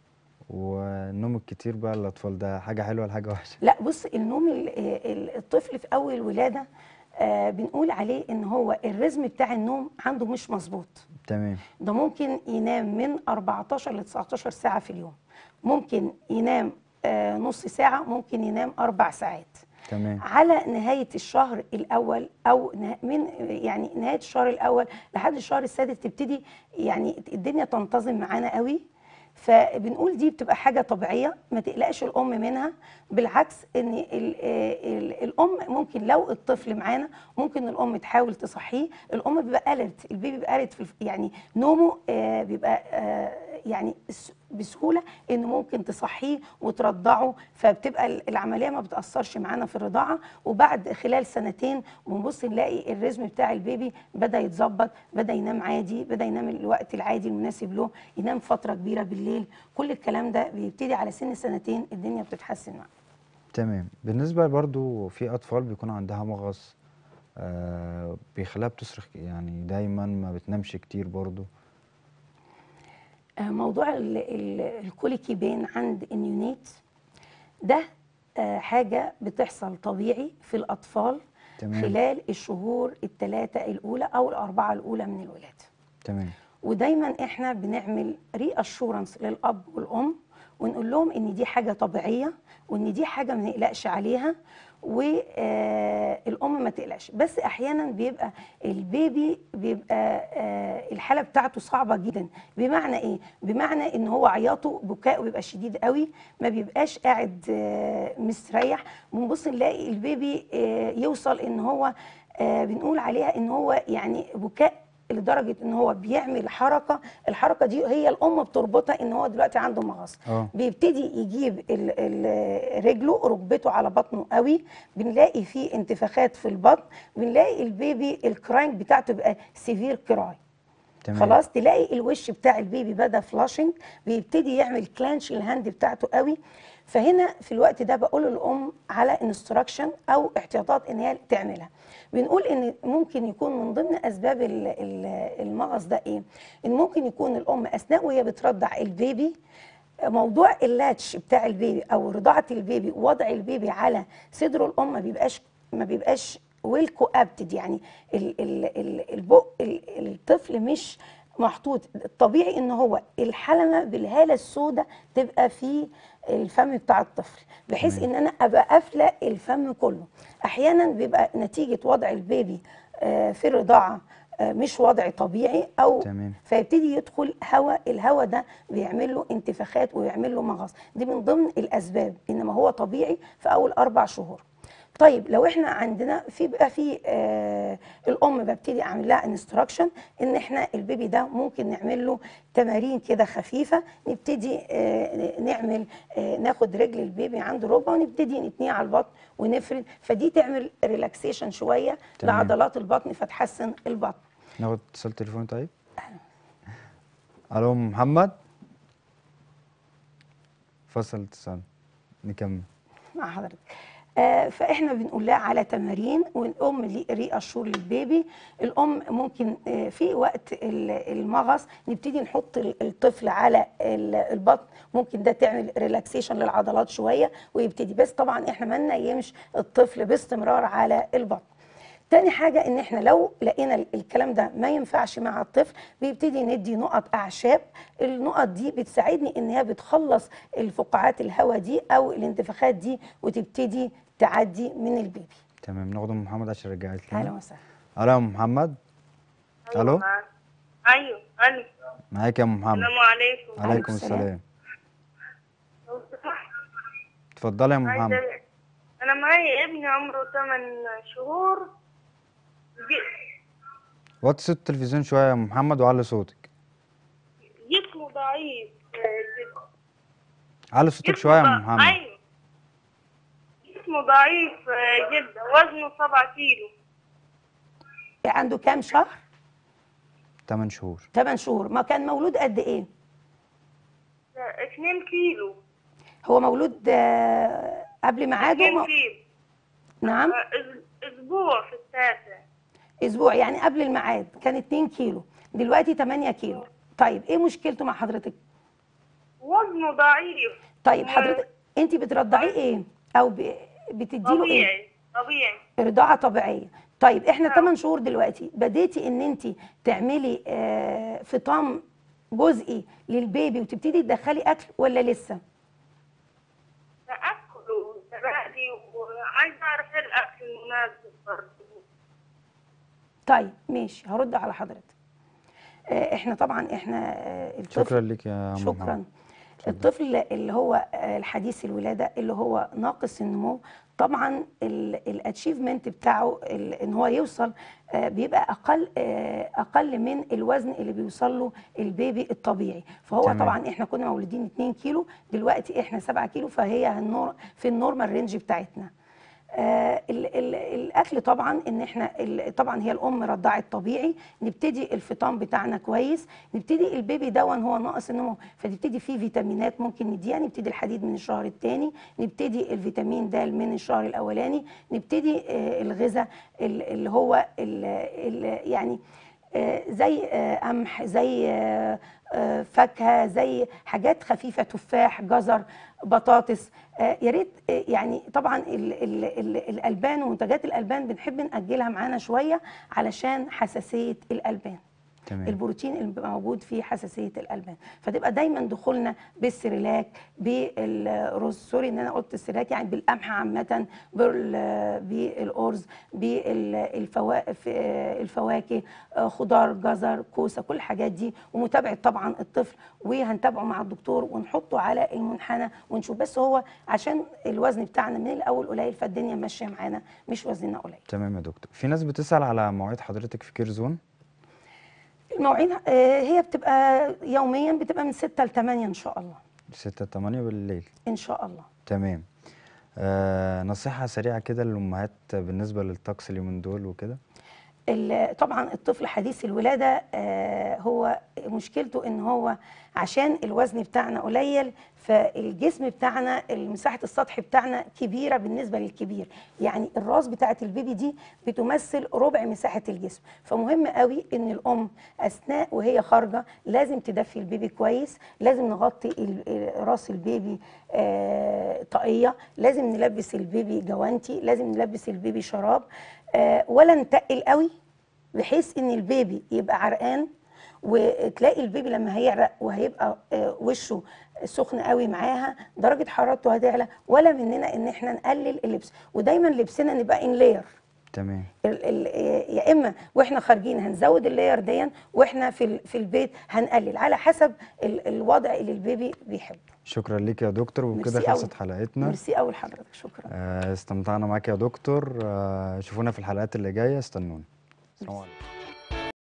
والنوم الكتير بقى الأطفال ده حاجة حلوة ولا حاجة وحشة لا بص النوم ال- ال- الطفل في اول الولاده آه بنقول عليه ان هو الرزم بتاع النوم عنده مش مظبوط تمام ده ممكن ينام من 14 ل 19 ساعة في اليوم ممكن ينام آه، نص ساعة ممكن ينام أربع ساعات تمام على نهاية الشهر الأول أو نه- من يعني نهاية الشهر الأول لحد الشهر السادس تبتدي يعني الدنيا تنتظم معانا قوي فبنقول دي بتبقى حاجة طبيعية ما تقلقش الأم منها بالعكس إن ال ال الأم ممكن لو الطفل معانا ممكن الأم تحاول تصحيه الأم بيبقى ألرت البيبي بيبقى ألرت في الف- يعني نومه آه، بيبقى آه، يعني س- بسهوله انه ممكن تصحيه وترضعه فبتبقى ال- العمليه ما بتاثرش معانا في الرضاعه وبعد خلال سنتين بنبص نلاقي الرزم بتاع البيبي بدا يتظبط بدا ينام عادي بدا ينام الوقت العادي المناسب له ينام فتره كبيره بالليل كل الكلام ده بيبتدي على سن سنتين الدنيا بتتحسن معاه تمام بالنسبة برضو في أطفال بيكون عندها مغص آه بيخليها بتصرخ يعني دايما ما بتنامش كتير برضو آه، موضوع ال- ال- الكوليكي بين عند النيونيت ده آه، حاجة بتحصل طبيعي في الأطفال تمام. خلال الشهور الثلاثة الأولى أو الأربعة الأولى من الولادة تمام ودايما احنا بنعمل ري اشورنس للاب والام ونقول لهم ان دي حاجه طبيعيه وان دي حاجه ما نقلقش عليها والام ما تقلقش بس احيانا بيبقى البيبي بيبقى آه، الحاله بتاعته صعبه جدا بمعنى ايه بمعنى ان هو عياطه بكاء بيبقى شديد قوي ما بيبقاش قاعد آه، مستريح بنبص نلاقي البيبي آه، يوصل ان هو آه، بنقول عليها ان هو يعني بكاء لدرجه ان هو بيعمل حركه الحركه دي هي الام بتربطها ان هو دلوقتي عنده مغص اه بيبتدي يجيب ال- ال- رجله ركبته على بطنه قوي بنلاقي فيه انتفاخات في البطن بنلاقي البيبي الكراينج بتاعته بقى سيفير كراي تمام خلاص تلاقي الوش بتاع البيبي بدا فلاشنج بيبتدي يعمل كلانش الهاند بتاعته قوي فهنا في الوقت ده بقول للام على انستراكشن او احتياطات ان هي تعملها بنقول ان ممكن يكون من ضمن اسباب ال- ال- المغص ده ايه ان ممكن يكون الام اثناء وهي بترضع البيبي موضوع اللاتش بتاع البيبي او رضاعه البيبي وضع البيبي على صدر الام ما بيبقاش ما بيبقاش ويل كوابتد يعني ال ال ال البق ال الطفل مش محطوط الطبيعي ان هو الحلمه بالهاله السوداء تبقى في الفم بتاع الطفل بحيث ان انا ابقى قافله الفم كله احيانا بيبقى نتيجه وضع البيبي آه، في الرضاعه آه، مش وضع طبيعي او تمام. فيبتدي يدخل هواء الهواء ده بيعمل له انتفاخات ويعمل له مغص دي من ضمن الاسباب انما هو طبيعي في اول اربع شهور طيب لو احنا عندنا في بقى في آه الام ببتدي اعمل لها انستراكشن ان احنا البيبي ده ممكن نعمل له تمارين كده خفيفه نبتدي آه نعمل آه ناخد رجل البيبي عند ركبه ونبتدي نتنيه على البطن ونفرد فدي تعمل ريلاكسيشن شويه تمام. لعضلات البطن فتحسن البطن ناخد اتصال تليفوني طيب الو أم محمد فصل اتصال نكمل مع حضرتك آه، فاحنا بنقول لها على تمارين والام ليه ري اشور للبيبي الام ممكن آه، في وقت ال- المغص نبتدي نحط ال- الطفل على ال- البطن ممكن ده تعمل ريلاكسيشن للعضلات شويه ويبتدي بس طبعا احنا ما ننيمش الطفل باستمرار على البطن تاني حاجة ان احنا لو لقينا ال- الكلام ده ما ينفعش مع الطفل بيبتدي ندي نقط اعشاب النقط دي بتساعدني ان هي بتخلص الفقاعات الهواء دي او الانتفاخات دي وتبتدي تعدي من البيبي تمام ناخد ام محمد عشان رجعت اهلا لنا وسهلا الو يا ام محمد الو معاك. ايوه الو معاك يا ام محمد السلام عليكم عليكم السلام. السلام لو سمحت اتفضلي يا ام عايزة محمد انا معايا ابني عمره 8 شهور ج- وطي صوت التلفزيون شويه يا ام محمد وعلي صوتك جسمه ضعيف آه، جدا علي صوتك جسمه شويه يا ام ضع- محمد ايوه جسمه ضعيف آه، جدا وزنه 7 كيلو عنده كام شهر 8 شهور 8 شهور ما كان مولود قد ايه 2 كيلو هو مولود آه، قبل ميعاده 2 م- كيلو نعم آه، أس- اسبوع في التاسع اسبوع يعني قبل الميعاد كان 2 كيلو دلوقتي 8 كيلو طيب ايه مشكلته مع حضرتك وزنه ضعيف طيب و- حضرتك انت بترضعيه ايه او ب- بتديله ايه طبيعي طبيعي رضاعه طبيعيه طيب احنا 8 شهور دلوقتي بديتي ان انت تعملي آه، فطام جزئي للبيبي وتبتدي تدخلي اكل ولا لسه تأكل وتبادي وعايزة أعرف إيه الأكل المناسب برضه طيب ماشي هرد على حضرتك آه، احنا طبعا احنا آه، الطفل شكرا لك يا ام شكرا محمد الطفل اللي هو آه، الحديث الولاده اللي هو ناقص النمو طبعا الاتشيفمنت بتاعه ال- ان هو يوصل آه، بيبقى اقل آه، اقل من الوزن اللي بيوصل له البيبي الطبيعي فهو تمام. طبعا احنا كنا مولودين 2 كيلو دلوقتي احنا 7 كيلو فهي النور في النورمال رينج بتاعتنا آه ال ال الاكل طبعا ان احنا ال- طبعا هي الام رضعت طبيعي نبتدي الفطام بتاعنا كويس نبتدي البيبي دون هو ناقص النمو فتبتدي فيه فيتامينات ممكن نديها نبتدي الحديد من الشهر الثاني نبتدي الفيتامين د من الشهر الاولاني نبتدي آه الغذاء ال- اللي هو ال ال يعني آه، زي آه، قمح زي آه، آه، فاكهه زي حاجات خفيفه تفاح جزر بطاطس آه، يا ريت آه، يعني طبعا ال ال ال الالبان ومنتجات الالبان بنحب ناجلها معانا شويه علشان حساسيه الالبان تمام البروتين اللي بيبقى موجود فيه حساسيه الالبان فتبقى دايما دخولنا بالسريلاك بالرز سوري ان انا قلت السريلاك يعني بالقمح عامه بال- بالارز بالفواكه خضار جزر كوسه كل الحاجات دي ومتابعه طبعا الطفل وهنتابعه مع الدكتور ونحطه على المنحنى ونشوف بس هو عشان الوزن بتاعنا من الاول قليل فالدنيا ماشيه معانا مش وزننا قليل تمام يا دكتور في ناس بتسأل على مواعيد حضرتك في كير زون المواعيد آه، هي بتبقى يوميا بتبقى من 6 ل 8 ان شاء الله 6 8 بالليل ان شاء الله تمام آه نصيحة سريعة كده للأمهات بالنسبة للطقس اليومين دول وكده ال- طبعا الطفل حديث الولاده آه، هو مشكلته ان هو عشان الوزن بتاعنا قليل فالجسم بتاعنا مساحه السطح بتاعنا كبيره بالنسبه للكبير يعني الراس بتاعه البيبي دي بتمثل ربع مساحه الجسم فمهم قوي ان الام اثناء وهي خارجه لازم تدفي البيبي كويس لازم نغطي ال- ال- راس البيبي آه، طاقيه لازم نلبس البيبي جوانتي لازم نلبس البيبي شراب آه، ولا نتقل قوي بحيث ان البيبي يبقى عرقان وتلاقي البيبي لما هيعرق وهيبقى آه، وشه سخن قوي معاها درجه حرارته هتعلى ولا مننا ان احنا نقلل اللبس ودايما لبسنا نبقى ان لاير تمام ال- ال- يا اما واحنا خارجين هنزود اللاير دي واحنا في ال- في البيت هنقلل على حسب ال- الوضع اللي البيبي بيحبه شكرا ليك يا دكتور وبكده ميرسي أوي. خلصت حلقتنا ميرسي قوي لحضرتك شكرا آه، استمتعنا معاك يا دكتور آه، شوفونا في الحلقات اللي جايه استنونا السلام عليكم